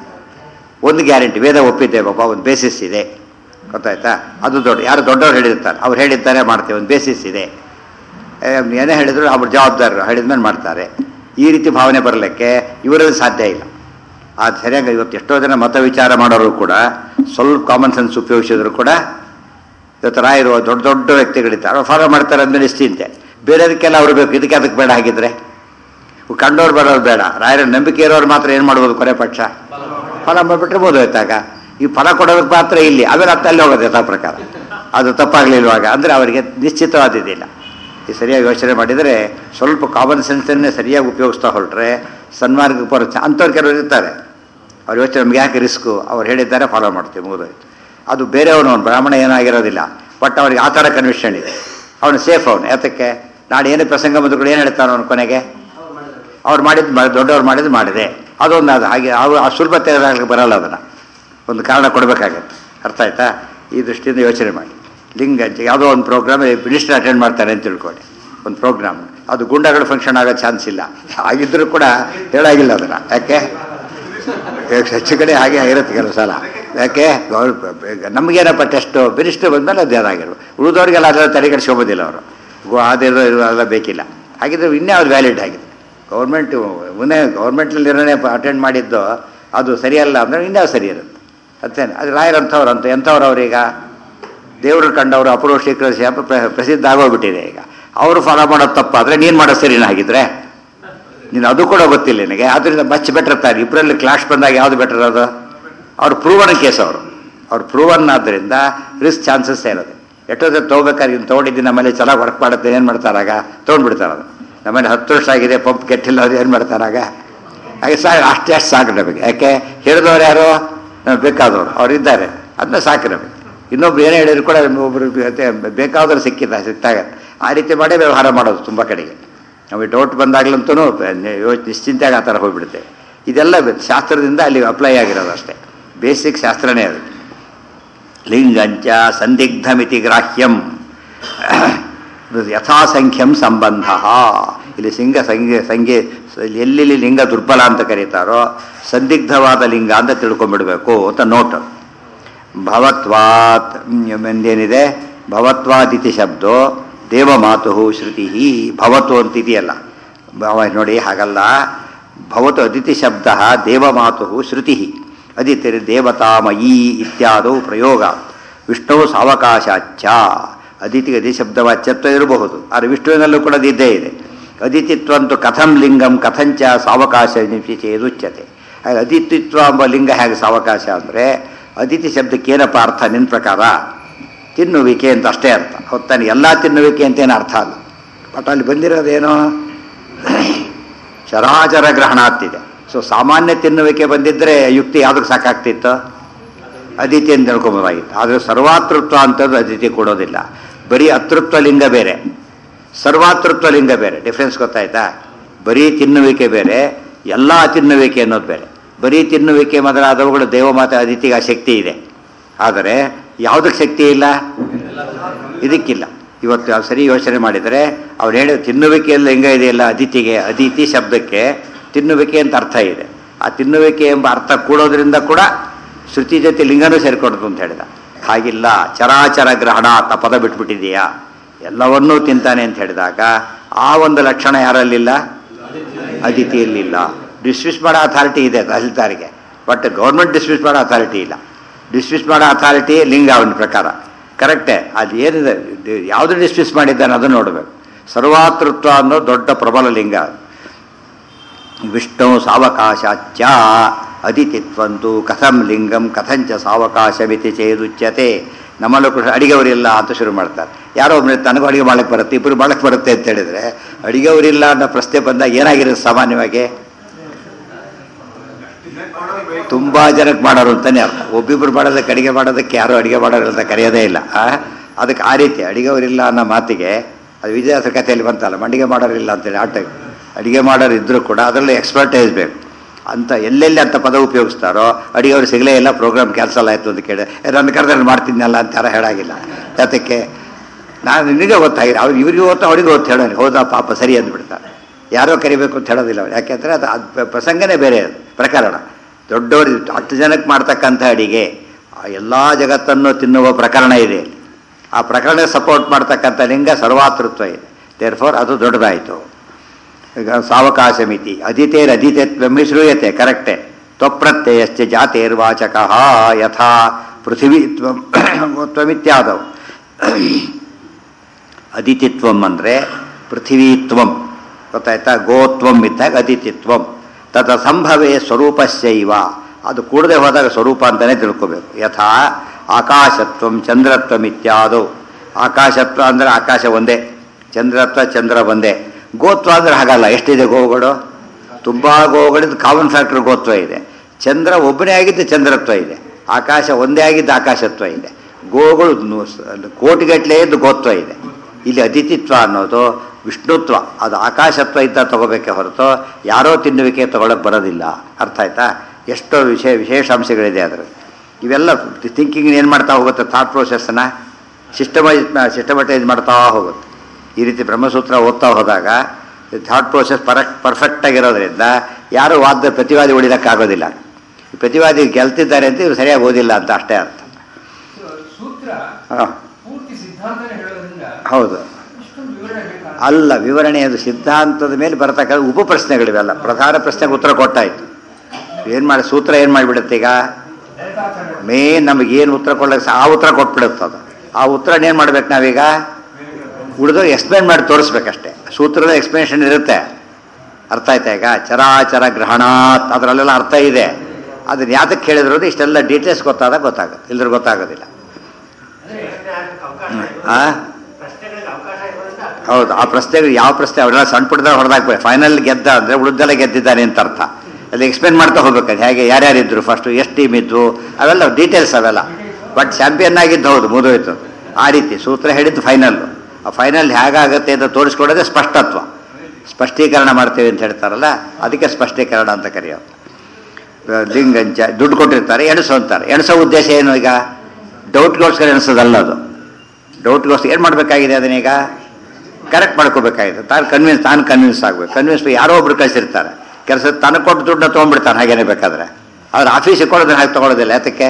ಒಂದು ಗ್ಯಾರಂಟಿ ವೇದ ಒಪ್ಪಿದ್ದೆ ಪಾಪ ಒಂದು ಬೇಸಿಸ್ ಇದೆ ಗೊತ್ತಾಯ್ತಾ ಅದು ದೊಡ್ಡ ಯಾರು ದೊಡ್ಡವ್ರು ಹೇಳಿರ್ತಾರೆ ಅವ್ರು ಹೇಳಿದ್ದಾರೆ ಮಾಡ್ತೇವೆ ಒಂದು ಬೇಸಿಸ್ ಇದೆ ಏ, ಏನೇ ಹೇಳಿದ್ರು ಅವ್ರ ಜವಾಬ್ದಾರರು ಹೇಳಿದ್ಮೇಲೆ ಮಾಡ್ತಾರೆ ಈ ರೀತಿ ಭಾವನೆ ಬರಲಿಕ್ಕೆ ಇವರಲ್ಲಿ ಸಾಧ್ಯ ಇಲ್ಲ ಅದು ಸರಿಯಾಗಿ ಇವತ್ತು ಎಷ್ಟೋ ಜನ ಮತ ವಿಚಾರ ಮಾಡೋರು ಕೂಡ ಸ್ವಲ್ಪ ಕಾಮನ್ ಸೆನ್ಸ್ ಉಪಯೋಗಿಸಿದ್ರು ಕೂಡ ಇವತ್ತು ರಾಯರು ದೊಡ್ಡ ದೊಡ್ಡ ವ್ಯಕ್ತಿಗಳಿದ್ದಾರೆ ಅವ್ರು ಫಾಲೋ ಮಾಡ್ತಾರೆ ಅಂದಮೇಲೆ ನಿಶ್ಚಿಂತೆ ಬೇರೆದಕ್ಕೆಲ್ಲ ಅವ್ರು ಬೇಕು ಇದಕ್ಕೆ ಅದಕ್ಕೆ ಬೇಡ ಹಾಗಿದ್ರೆ ಕಂಡವ್ರು ಬರೋದು ಬೇಡ ರಾಯರ ನಂಬಿಕೆ ಇರೋರು ಮಾತ್ರ ಏನು ಮಾಡ್ಬೋದು ಕೊನೆ ಪಕ್ಷ ಫಲ ಮಾಡಿಬಿಟ್ರೆ ಬೋಧೋಯ್ತಾಗ ಈ ಫಲ ಕೊಡೋದಕ್ಕೆ ಮಾತ್ರ ಇಲ್ಲಿ ಆಮೇಲೆ ಮತ್ತೆ ಅಲ್ಲಿ ಹೋಗೋದು ಯಥಾ ಪ್ರಕಾರ ಅದು ತಪ್ಪಾಗಲಿಲ್ವಾಗ ಅಂದರೆ ಅವರಿಗೆ ನಿಶ್ಚಿತವಾದಿದ್ದಿಲ್ಲ ಈ ಸರಿಯಾಗಿ ಯೋಚನೆ ಮಾಡಿದರೆ ಸ್ವಲ್ಪ ಕಾಮನ್ ಸೆನ್ಸನ್ನೇ ಸರಿಯಾಗಿ ಉಪಯೋಗಿಸ್ತಾ ಹೊರಟ್ರೆ ಸನ್ಮಾರ್ಗಕ್ಕೆ ಬರೋ ಚ ಅಂಥವ್ರು ಕೆಲವರು ಇರ್ತಾರೆ ಅವ್ರು ಯೋಚನೆ ನಮ್ಗೆ ಯಾಕೆ ರಿಸ್ಕು ಅವ್ರು ಹೇಳಿದ್ದಾರೆ ಫಾಲೋ ಮಾಡ್ತೀವಿ ಮುಗಿದೋಯ್ತು ಅದು ಬೇರೆಯವನು ಅವನು ಬ್ರಾಹ್ಮಣ ಏನಾಗಿರೋದಿಲ್ಲ ಬಟ್ ಅವ್ರಿಗೆ ಆ ಥರ ಕನ್ವಿಷನ್ ಇದೆ ಅವನು ಸೇಫ್ ಅವನು ಯಾತಕ್ಕೆ ನಾಳೆ ಏನೇ ಪ್ರಸಂಗ ಬಂದು ಕೂಡ ಏನು ಹೇಳ್ತಾನೆ ಅವನು ಕೊನೆಗೆ ಅವ್ರು ಮಾಡಿದ್ದು ಮಾಡಿ ದೊಡ್ಡವ್ರು ಮಾಡಿದ್ದು ಮಾಡಿದೆ ಅದೊಂದು ಅದು ಹಾಗೆ ಅವು ಆ ಸುಲಭತೆ ಇರೋದಾಗ್ಲಿಕ್ಕೆ ಬರಲ್ಲ ಅದನ್ನು ಒಂದು ಕಾರಣ ಕೊಡಬೇಕಾಗತ್ತೆ ಅರ್ಥ ಆಯ್ತಾ ಈ ದೃಷ್ಟಿಯಿಂದ ಯೋಚನೆ ಮಾಡಿ ಲಿಂಗ ಯಾವುದೋ ಒಂದು ಪ್ರೋಗ್ರಾಮ್ ಮಿನಿಸ್ಟರ್ ಅಟೆಂಡ್ ಮಾಡ್ತಾರೆ ಅಂತ ತಿಳ್ಕೊಳ್ಳಿ ಒಂದು ಪ್ರೋಗ್ರಾಮ್ ಅದು ಗುಂಡಗಳು ಫಂಕ್ಷನ್ ಆಗೋ ಚಾನ್ಸ್ ಇಲ್ಲ ಆಗಿದ್ದರೂ ಕೂಡ ಹೇಳಾಗಿಲ್ಲ ಅದನ್ನು ಯಾಕೆ ಹೆಚ್ಚು ಕಡೆ ಹಾಗೆ ಆಗಿರುತ್ತೆ ಕೆಲವು ಸಲ ಯಾಕೆ ಗೌರ್ ನಮಗೇನಪ್ಪ ಟೆಸ್ಟು ಮಿನಿಸ್ಟರ್ ಬಂದಮೇಲೆ ಅದು ಅದಾಗಿರು ಉಳಿದವ್ರಿಗೆಲ್ಲ ಅದೆಲ್ಲ ತಡೆಗಡಿಸ್ಕೊಬೋದಿಲ್ಲ ಅವರು ಅದಿರೋ ಎಲ್ಲ ಬೇಕಿಲ್ಲ ಹಾಗಿದ್ರೆ ಇನ್ಯಾವ್ದು ವ್ಯಾಲಿಡ್ ಆಗಿದೆ ಗೌರ್ಮೆಂಟು ಮುಂದೆ ಗೌರ್ಮೆಂಟ್ನಲ್ಲಿ ನಿರ್ಣಯ ಅಟೆಂಡ್ ಮಾಡಿದ್ದು ಅದು ಸರಿಯಲ್ಲ ಅಂದರೆ ಇನ್ಯಾವ ಸರಿ ಇರುತ್ತೆ ಅತ್ತೇನೆ ಅದು ರಾಯರ್ ಅಂಥವ್ರು ಅಂತ ಎಂಥವ್ರು ಅವ್ರೀಗ ದೇವರು ಕಂಡವರು ಅಪೂರ್ವ ಶ್ರೀಕೃಷ್ಣ ಶಾಪ ಪ್ರ- ಪ್ರಸಿದ್ಧ ಆಗೋಗ್ಬಿಟ್ಟಿದೆ ಈಗ ಅವರು ಫಾಲೋ ಮಾಡೋದು ತಪ್ಪಾದರೆ ನೀನು ಮಾಡೋ ಸರಿನ ಹಾಗಿದ್ರೆ ನೀನು ಅದು ಕೂಡ ಗೊತ್ತಿಲ್ಲ ನಿನಗೆ ಅದರಿಂದ ಮಚ್ ಬೆಟರ್ ತಾನೆ ಇಬ್ಬರಲ್ಲಿ ಕ್ಲಾಶ್ ಬಂದಾಗ ಯಾವುದು ಬೆಟರ್ ಅದು ಅವ್ರು ಪ್ರೂವನ್ ಕೇಸ್ ಅವರು ಅವ್ರು ಪ್ರೂವನ್ ಆದ್ದರಿಂದ ರಿಸ್ಕ್ ಚಾನ್ಸಸ್ ಇರೋದು ಎಷ್ಟೋ ಸಲ ತೊಗೋಬೇಕಾದ್ರೆ ಇನ್ನು ತೊಗೊಂಡಿದ್ದೀನಿ ನಮ್ಮಲ್ಲಿ ಚೆನ್ನಾಗಿ ವರ್ಕ್ ಮಾಡುತ್ತೆ ಏನು ಮಾಡ್ತಾರಾಗ ತೊಗೊಂಡ್ಬಿಡ್ತಾರೆ ಅದು ನಮ್ಮಲ್ಲಿ ಹತ್ತು ವರ್ಷ ಆಗಿದೆ ಪಂಪ್ ಕೆಟ್ಟಿಲ್ಲ ಅದು ಏನು ಮಾಡ್ತಾರಾಗ ಹಾಗೆ ಸಾಕು ಅಷ್ಟೇ ಅಷ್ಟು ಸಾಕು ನಮಗೆ ಯಾಕೆ ಹೇಳಿದವ್ರು ಯಾರು ನಮ್ಗೆ ಬೇಕಾದವರು ಅವ್ರು ಇದ್ದಾರೆ ಅದನ್ನ ಸಾಕು ನಮಗೆ ಇನ್ನೊಬ್ರು ಏನೇ ಹೇಳಿದ್ರು ಕೂಡ ಒಬ್ಬರು ಬೇಕಾದವ್ರು ಸಿಕ್ಕಿದ ಸಿಕ್ತಾಗ ಆ ರೀತಿ ಮಾಡೇ ವ್ಯವಹಾರ ಮಾಡೋದು ತುಂಬ ಕಡೆಗೆ ನಮಗೆ ಡೌಟ್ ಬಂದಾಗ್ಲಂತೂ ಯೋಚ್ ನಿಶ್ಚಿಂತೆಯಾಗಿ ಆ ಥರ ಹೋಗ್ಬಿಡುತ್ತೇವೆ ಇದೆಲ್ಲ ಶಾಸ್ತ್ರದಿಂದ ಅಲ್ಲಿ ಅಪ್ಲೈ ಆಗಿರೋದು ಅಷ್ಟೇ ಬೇಸಿಕ್ ಶಾಸ್ತ್ರನೇ ಅದು ಲಿಂಗಂಚ ಸಂದಿಗ್ಧಮಿತಿ ಗ್ರಾಹ್ಯಂ ಯಥಾಸಂಖ್ಯಂ ಸಂಬಂಧ ಇಲ್ಲಿ ಸಿಂಗ ಸಂಖ್ಯೆ ಸಂಖ್ಯೆ ಎಲ್ಲೆಲ್ಲಿ ಲಿಂಗ ದುರ್ಬಲ ಅಂತ ಕರೀತಾರೋ ಸಂದಿಗ್ಧವಾದ ಲಿಂಗ ಅಂತ ತಿಳ್ಕೊಂಡ್ಬಿಡ್ಬೇಕು ಅಂತ ನೋಟ್ ಭವತ್ವಾತ್ ಏನಿದೆ ಭವತ್ವಾದಿತಿ ಶಬ್ದೋ ದೇವಮಾತು ಶ್ರುತಿ ಭವತು ಅಂತ ಇದೆಯಲ್ಲ ಭಾವ ನೋಡಿ ಹಾಗಲ್ಲ ಭವತು ಅದಿತಿ ಶಬ್ದ ದೇವಮಾತು ಶ್ರುತಿ ಅದಿತಿ ದೇವತಾಮಯೀ ಇತ್ಯಾದೌ ಪ್ರಯೋಗ ವಿಷ್ಣು ಸಾವಕಾಶಾಚ್ಛ ಅದಿತಿ ಅದಿ ಶಬ್ದವಾಚ್ಯತ್ವ ಇರಬಹುದು ಆದರೆ ವಿಷ್ಣುವಿನಲ್ಲೂ ಕೂಡ ಅದು ಇದ್ದೇ ಇದೆ ಅದಿತಿತ್ವಂತು ಕಥಂ ಲಿಂಗಂ ಕಥಂಚ ಸಾವಕಾಶ ಚೇದುಚ್ಯತೆ ಹಾಗೆ ಅದಿತಿತ್ವ ಎಂಬ ಲಿಂಗ ಹೇಗೆ ಸಾವಕಾಶ ಅಂದರೆ ಅದಿತಿ ಶಬ್ದಕ್ಕೆ ಏನಪ್ಪ ಅರ್ಥ ನಿನ್ನ ಪ್ರಕಾರ ತಿನ್ನುವಿಕೆ ಅಂತ ಅಷ್ಟೇ ಅರ್ಥ ಹೊತ್ತಾನೆ ಎಲ್ಲ ತಿನ್ನುವಿಕೆ ಅಂತೇನು ಅರ್ಥ ಅಲ್ಲ ಬಟ್ ಅಲ್ಲಿ ಬಂದಿರೋದೇನು ಚರಾಚರ ಗ್ರಹಣಾತ್ತಿದೆ ಸೊ ಸಾಮಾನ್ಯ ತಿನ್ನುವಿಕೆ ಬಂದಿದ್ದರೆ ಯುಕ್ತಿ ಯಾವುದಕ್ಕೆ ಸಾಕಾಗ್ತಿತ್ತು ಅದಿತಿ ಅಂತ ತಿಳ್ಕೊಬೋದಾಗಿತ್ತು ಆದರೆ ಸರ್ವಾತೃತ್ವ ಅಂತದ್ದು ಅದಿತಿ ಕೊಡೋದಿಲ್ಲ ಬರೀ ಅತೃತ್ವ ಲಿಂಗ ಬೇರೆ ಸರ್ವಾತೃತ್ವ ಲಿಂಗ ಬೇರೆ ಡಿಫ್ರೆನ್ಸ್ ಗೊತ್ತಾಯ್ತಾ ಬರೀ ತಿನ್ನುವಿಕೆ ಬೇರೆ ಎಲ್ಲ ತಿನ್ನುವಿಕೆ ಅನ್ನೋದು ಬೇರೆ ಬರೀ ತಿನ್ನುವಿಕೆ ಮೊದಲಾದವುಗಳು ದೇವಮಾತೆ ಅದಿತಿಗೆ ಆ ಶಕ್ತಿ ಇದೆ ಆದರೆ ಯಾವುದಕ್ಕೆ ಶಕ್ತಿ ಇಲ್ಲ ಇದಕ್ಕಿಲ್ಲ ಇವತ್ತು ನಾವು ಸರಿ ಯೋಚನೆ ಮಾಡಿದರೆ ಅವ್ರು ಹೇಳಿ ತಿನ್ನುವಿಕೆಯಲ್ಲಿ ಲಿಂಗ ಇದೆಯಲ್ಲ ಅದಿತಿಗೆ ಅದಿತಿ ಶಬ್ದಕ್ಕೆ ತಿನ್ನುವಿಕೆ ಅಂತ ಅರ್ಥ ಇದೆ ಆ ತಿನ್ನುವಿಕೆ ಎಂಬ ಅರ್ಥ ಕೂಡೋದ್ರಿಂದ ಕೂಡ ಶ್ರುತಿ ಜೊತೆ ಲಿಂಗನೂ ಸೇರಿಕೊಡೋದು ಅಂತ ಹೇಳಿದ ಹಾಗಿಲ್ಲ ಚರಾಚರ ಗ್ರಹಣ ಅಂತ ಪದ ಬಿಟ್ಬಿಟ್ಟಿದೆಯಾ ಎಲ್ಲವನ್ನೂ ತಿಂತಾನೆ ಅಂತ ಹೇಳಿದಾಗ ಆ ಒಂದು ಲಕ್ಷಣ ಯಾರಲ್ಲಿಲ್ಲ ಅದಿತಿಯಲ್ಲಿಲ್ಲ ಡಿಸ್ಮಿಸ್ ಮಾಡೋ ಅಥಾರಿಟಿ ಇದೆ ತಹಸೀಲ್ದಾರಿಗೆ ಬಟ್ ಗೌರ್ಮೆಂಟ್ ಡಿಸ್ಮಿಸ್ ಮಾಡೋ ಅಥಾರಿಟಿ ಇಲ್ಲ ಡಿಸ್ಮಿಸ್ ಮಾಡೋ ಅಥಾರಿಟಿ ಲಿಂಗ ಅವನ ಪ್ರಕಾರ ಕರೆಕ್ಟೇ ಅದು ಏನಿದೆ ಯಾವುದು ಡಿಸ್ಮಿಸ್ ಮಾಡಿದ್ದಾನೆ ಅದನ್ನು ನೋಡಬೇಕು ಸರ್ವಾತೃತ್ವ ಅನ್ನೋ ದೊಡ್ಡ ಪ್ರಬಲ ಲಿಂಗ ಅದು. ವಿಷ್ಣು ಸಾವಕಾಶಾಚ್ಯ ಅದಿತಿತ್ವಂತು ಕಥಂ ಲಿಂಗಂ ಕಥಂಚ ಸಾವಕಾಶಮಿತಿ ಚೇದುಚ್ಯತೆ ನಮ್ಮಲ್ಲೂ ಕೃಷ್ಣ ಅಡಿಗೆವರಿಲ್ಲ ಅಂತ ಶುರು ಮಾಡ್ತಾರೆ ಯಾರೋ ಒಬ್ಬರು ತನಗೂ ಅಡಿಗೆ ಮಾಡಕ್ಕೆ ಬರುತ್ತೆ ಇಬ್ಬರು ಮಾಡಕ್ಕೆ ಬರುತ್ತೆ ಅಂತ ಹೇಳಿದರೆ ಅಡಿಗೆವರಿಲ್ಲ ಅನ್ನೋ ಪ್ರಶ್ನೆ ಬಂದಾಗ ಏನಾಗಿರುತ್ತೆ ಸಾಮಾನ್ಯವಾಗಿ ತುಂಬ ಜನಕ್ಕೆ ಮಾಡೋರು ಅಂತಲೇ ಅರ್ಥ ಒಬ್ಬಿಬ್ರು ಮಾಡೋದಕ್ಕೆ ಅಡಿಗೆ ಮಾಡೋದಕ್ಕೆ ಯಾರು ಅಡಿಗೆ ಮಾಡೋರು ಅಂತ ಕರೆಯೋದೇ ಇಲ್ಲ ಆ? ಅದಕ್ಕೆ ಆ ರೀತಿ ಅಡಿಗೆವರಿಲ್ಲ ಅನ್ನೋ ಮಾತಿಗೆ ಅದು ವಿಜಯಾಸ ಕಥೆಯಲ್ಲಿ ಬಂತಲ್ಲ ಮಂಡಿಗೆ ಮಾಡೋರಿಲ್ಲ ಅಂತೇಳಿ ಆ ಟೈಪ್ ಅಡಿಗೆ ಮಾಡೋರು ಇದ್ದರೂ ಕೂಡ ಅದರಲ್ಲಿ ಎಕ್ಸ್ಪರ್ಟೈಸ್ ಬೇಕು ಅಂತ ಎಲ್ಲೆಲ್ಲಿ ಅಂತ ಪದ ಉಪಯೋಗಿಸ್ತಾರೋ ಅಡಿಗೆವ್ರು ಸಿಗಲೇ ಇಲ್ಲ ಪ್ರೋಗ್ರಾಮ್ ಕ್ಯಾನ್ಸಲ್ ಆಯಿತು ಅಂತ ಕೇಳಿ "ಏ, ನನ್ನ ಕರೆದಲ್ಲಿ ಮಾಡ್ತೀನಲ್ಲ ಅಂತ ಯಾರು ಹೇಳಾಗಿಲ್ಲ ಯಾತಕ್ಕೆ ನಾನು ನಿನಗೆ ಗೊತ್ತಾಗಿಲ್ಲ ಅವ್ರು ಇವ್ರಿಗೆ ಗೊತ್ತು ಅವ್ರಿಗೆ ಗೊತ್ತು ಹೇಳೋನು ಹೌದಾ ಪಾಪ ಸರಿ ಅಂದ್ಬಿಡ್ತಾರೆ ಯಾರೋ ಕರಿಬೇಕು ಅಂತ ಹೇಳೋದಿಲ್ಲ ಅವ್ರು ಯಾಕೆಂದರೆ ಅದು ಅದು ಪ್ರಸಂಗನೇ ಬೇರೆ ಅದು ಪ್ರಕರಣ ದೊಡ್ಡವರು ಹತ್ತು ಜನಕ್ಕೆ ಮಾಡ್ತಕ್ಕಂಥ ಅಡಿಗೆ ಎಲ್ಲ ಜಗತ್ತನ್ನು ತಿನ್ನುವ ಪ್ರಕರಣ ಇದೆ ಅಲ್ಲಿ ಆ ಪ್ರಕರಣ ಸಪೋರ್ಟ್ ಮಾಡ್ತಕ್ಕಂಥ ಲಿಂಗ ಸರ್ವಾತೃತ್ವ ಇದೆ ದೇರ್ ಫೋರ್ ಅದು ದೊಡ್ಡದಾಯಿತು ಈಗ ಸಾವಕಾಶ ಮಿತಿ ಅದಿತೇರ್ ಅದಿತತ್ವಮಿ ಶ್ರೂಯತೆ ಕರೆಕ್ಟೇ ತ್ವಪ್ರತ್ಯಯಶ್ಚ ಜಾತೇರ್ವಾಚಕ ಯಥಾ ಪೃಥಿವಿ ತ್ವಂ ತ್ವಮಿತ್ಯಾದವು ಅದಿತಿತ್ವಂ ಅಂದರೆ ಪೃಥಿವೀತ್ವಂ ಗೊತ್ತಾಯ್ತಾ ಗೋತ್ವಂ ಇದ್ದಾಗ ಅದಿತಿತ್ವಂ ತದ ಸಂಭವೇ ಸ್ವರೂಪಸ್ಯೈವ ಅದು ಕೂಡದೆ ಹೋದಾಗ ಸ್ವರೂಪ ಅಂತಲೇ ತಿಳ್ಕೋಬೇಕು ಯಥಾ ಆಕಾಶತ್ವಂ ಚಂದ್ರತ್ವಂ ಇತ್ಯಾದು ಆಕಾಶತ್ವ ಅಂದರೆ ಆಕಾಶ ಒಂದೇ ಚಂದ್ರತ್ವ ಚಂದ್ರ ಒಂದೇ ಗೋತ್ವ ಅಂದರೆ ಹಾಗಲ್ಲ ಎಷ್ಟಿದೆ ಗೋವುಗಳು ತುಂಬ ಗೋವುಗಳಿದ್ದು ಕಾಮನ್ ಫ್ಯಾಕ್ಟರ್ ಗೋತ್ವ ಇದೆ ಚಂದ್ರ ಒಬ್ಬನೇ ಆಗಿದ್ದು ಚಂದ್ರತ್ವ ಇದೆ ಆಕಾಶ ಒಂದೇ ಆಗಿದ್ದು ಆಕಾಶತ್ವ ಇದೆ ಗೋಗಳು ನು- ಕೋಟಿಗಟ್ಟಲೆ ಇದ್ದು ಗೋತ್ವ ಇದೆ ಇಲ್ಲಿ ಅತಿಥಿತ್ವ ಅನ್ನೋದು ವಿಷ್ಣುತ್ವ ಅದು ಆಕಾಶತ್ವ ಇದ್ದ ತಗೋಬೇಕೆ ಹೊರತು ಯಾರೋ ತಿನ್ನುವಿಕೆ ತಗೊಳಕ್ಕೆ ಬರೋದಿಲ್ಲ ಅರ್ಥ ಆಯ್ತಾ ಎಷ್ಟೋ ವಿಶೇ ವಿಶೇಷಾಂಶಗಳಿದೆ ಅದರಲ್ಲಿ ಇವೆಲ್ಲ ಥಿಂಕಿಂಗ್ ಏನು ಮಾಡ್ತಾ ಹೋಗುತ್ತೆ ಥಾಟ್ ಪ್ರೋಸೆಸ್ಸನ್ನು ಸಿಸ್ಟಮೈಸ್ ಸಿಸ್ಟಮಟೈಸ್ ಮಾಡ್ತಾ ಹೋಗುತ್ತೆ ಈ ರೀತಿ ಬ್ರಹ್ಮಸೂತ್ರ ಓದ್ತಾ ಹೋದಾಗ ಥಾಟ್ ಪ್ರೋಸೆಸ್ ಪರಕ್ ಪರ್ಫೆಕ್ಟಾಗಿರೋದ್ರಿಂದ ಯಾರು ವಾದ ಪ್ರತಿವಾದಿ ಉಳಿಯೋಕ್ಕಾಗೋದಿಲ್ಲ ಈ ಪ್ರತಿವಾದಿ ಗೆಲ್ತಿದ್ದಾರೆ ಅಂತ ಇವ್ರು ಸರಿಯಾಗಿ ಓದಿಲ್ಲ ಅಂತ ಅಷ್ಟೇ ಅರ್ಥ ಸೂತ್ರ ಹಾಂ ಪೂರ್ತಿ ಸಿದ್ಧಾಂತನೇ ಹೇಳೋದ್ರಿಂದ ಹೌದು ಇಷ್ಟೊಂದು ವಿವರಣೆ ಬೇಕಾ ಅಲ್ಲ ವಿವರಣೆ ಅದು ಸಿದ್ಧಾಂತದ ಮೇಲೆ ಬರತಕ್ಕ ಉಪ ಪ್ರಶ್ನೆಗಳಿವೆಲ್ಲ ಪ್ರಧಾನ ಪ್ರಶ್ನೆಗೆ ಉತ್ತರ ಕೊಟ್ಟಾಯ್ತು ಏನು ಮಾಡಿ ಸೂತ್ರ ಏನು ಮಾಡಿಬಿಡುತ್ತೆ ಈಗ ರೇಖಾಚರಣೆ ಮೇನ್ ನಮಗೆ ಏನು ಉತ್ತರ ಕೊಡ್ಲಿಕ್ಕೆ ಆ ಉತ್ತರ ಕೊಟ್ಬಿಡುತ್ತೆ ಅದು ಆ ಉತ್ತರ ಏನು ಮಾಡ್ಬೇಕು ನಾವೀಗ ಉಳಿದು ಎಕ್ಸ್ಪ್ಲೇನ್ ಮಾಡಿ ತೋರಿಸ್ಬೇಕಷ್ಟೇ ಸೂತ್ರದ ಎಕ್ಸ್ಪ್ಲನೇಷನ್ ಇರುತ್ತೆ ಅರ್ಥ ಆಯ್ತಾ ಈಗ ಚರಾಚರ ಗ್ರಹಣಾತ್ ಅದರಲ್ಲೆಲ್ಲ ಅರ್ಥ ಇದೆ ಅದನ್ನ ಯಾತಕ್ಕೆ ಹೇಳಿದ್ರು ಅಂದ್ರೆ ಇಷ್ಟೆಲ್ಲ ಡೀಟೇಲ್ಸ್ ಗೊತ್ತಾದಾಗ ಗೊತ್ತಾಗುತ್ತೆ ಇಲ್ಲದ್ರೆ ಗೊತ್ತಾಗೋದಿಲ್ಲ ಆ ಹೌದು ಆ ಪ್ರಶ್ನೆಗಳು ಯಾವ ಪ್ರಶ್ನೆ ಅವರೆಲ್ಲ ಸಣ್ಣ ಪುಟ್ಟದ ಹೊಡೆದಾಕ್ಬೇಕು ಫೈನಲ್ ಗೆದ್ದ ಅಂದರೆ ಉಳಿದೆಲ್ಲ ಗೆದ್ದಿದ್ದಾನೆ ಅಂತ ಅರ್ಥ ಅಲ್ಲಿ ಎಕ್ಸ್ಪ್ಲೇನ್ ಮಾಡ್ತಾ ಹೋಗ್ಬೇಕು ಅದು ಹೇಗೆ ಯಾರ್ಯಾರಿದ್ರು ಫಸ್ಟು ಎಷ್ಟು ಟೀಮ್ ಇದ್ವು ಅವೆಲ್ಲ ಡೀಟೇಲ್ಸ್ ಅವೆಲ್ಲ ಬಟ್ ಚಾಂಪಿಯನ್ ಆಗಿದ್ದು ಹೌದು ಮುಗಿದೋಯ್ತು ಅದು. ಆ ರೀತಿ ಸೂತ್ರ ಹೇಳಿದ್ದು ಫೈನಲ್ಲು ಆ ಫೈನಲ್ ಹೇಗಾಗುತ್ತೆ ಅಂತ ತೋರಿಸ್ಕೊಡೋದೇ ಸ್ಪಷ್ಟತ್ವ ಸ್ಪಷ್ಟೀಕರಣ ಮಾಡ್ತೇವೆ ಅಂತ ಹೇಳ್ತಾರಲ್ಲ ಅದಕ್ಕೆ ಸ್ಪಷ್ಟೀಕರಣ ಅಂತ ಕರೆಯೋದು ಲಿಂಗಂಚ ದುಡ್ಡು ಕೊಟ್ಟಿರ್ತಾರೆ ಎಣಿಸು ಅಂತಾರೆ ಎಣಿಸೋ ಉದ್ದೇಶ ಏನು ಈಗ ಡೌಟ್ಗೋಸ್ಕರ ಎಣಿಸೋದಲ್ಲ ಅದು ಡೌಟ್ಗೋಸ್ಕರ ಏನು ಮಾಡಬೇಕಾಗಿದೆ ಅದನ್ನೀಗ ಕರೆಕ್ಟ್ ಮಾಡ್ಕೋಬೇಕಾಗಿದೆ ತಾನು ಕನ್ವಿನ್ಸ್ ತಾನು ಕನ್ವಿನ್ಸ್ ಆಗಬೇಕು ಕನ್ವಿನ್ಸ್ ಯಾರೋ ಒಬ್ರು ಕಳಿಸಿರ್ತಾರೆ ಕೆಲಸ ತನಗೆ ಕೊಟ್ಟು ದುಡ್ಡನ್ನ ತೊಗೊಂಡ್ಬಿಡ್ತಾನೆ ಹಾಗೇನೆ ಬೇಕಾದ್ರೆ ಆದ್ರೆ ಆಫೀಸಿಗೆ ಕೊಡೋದನ್ನ ಹಾಗೆ ತೊಗೊಳೋದಿಲ್ಲ ಯಾತಕ್ಕೆ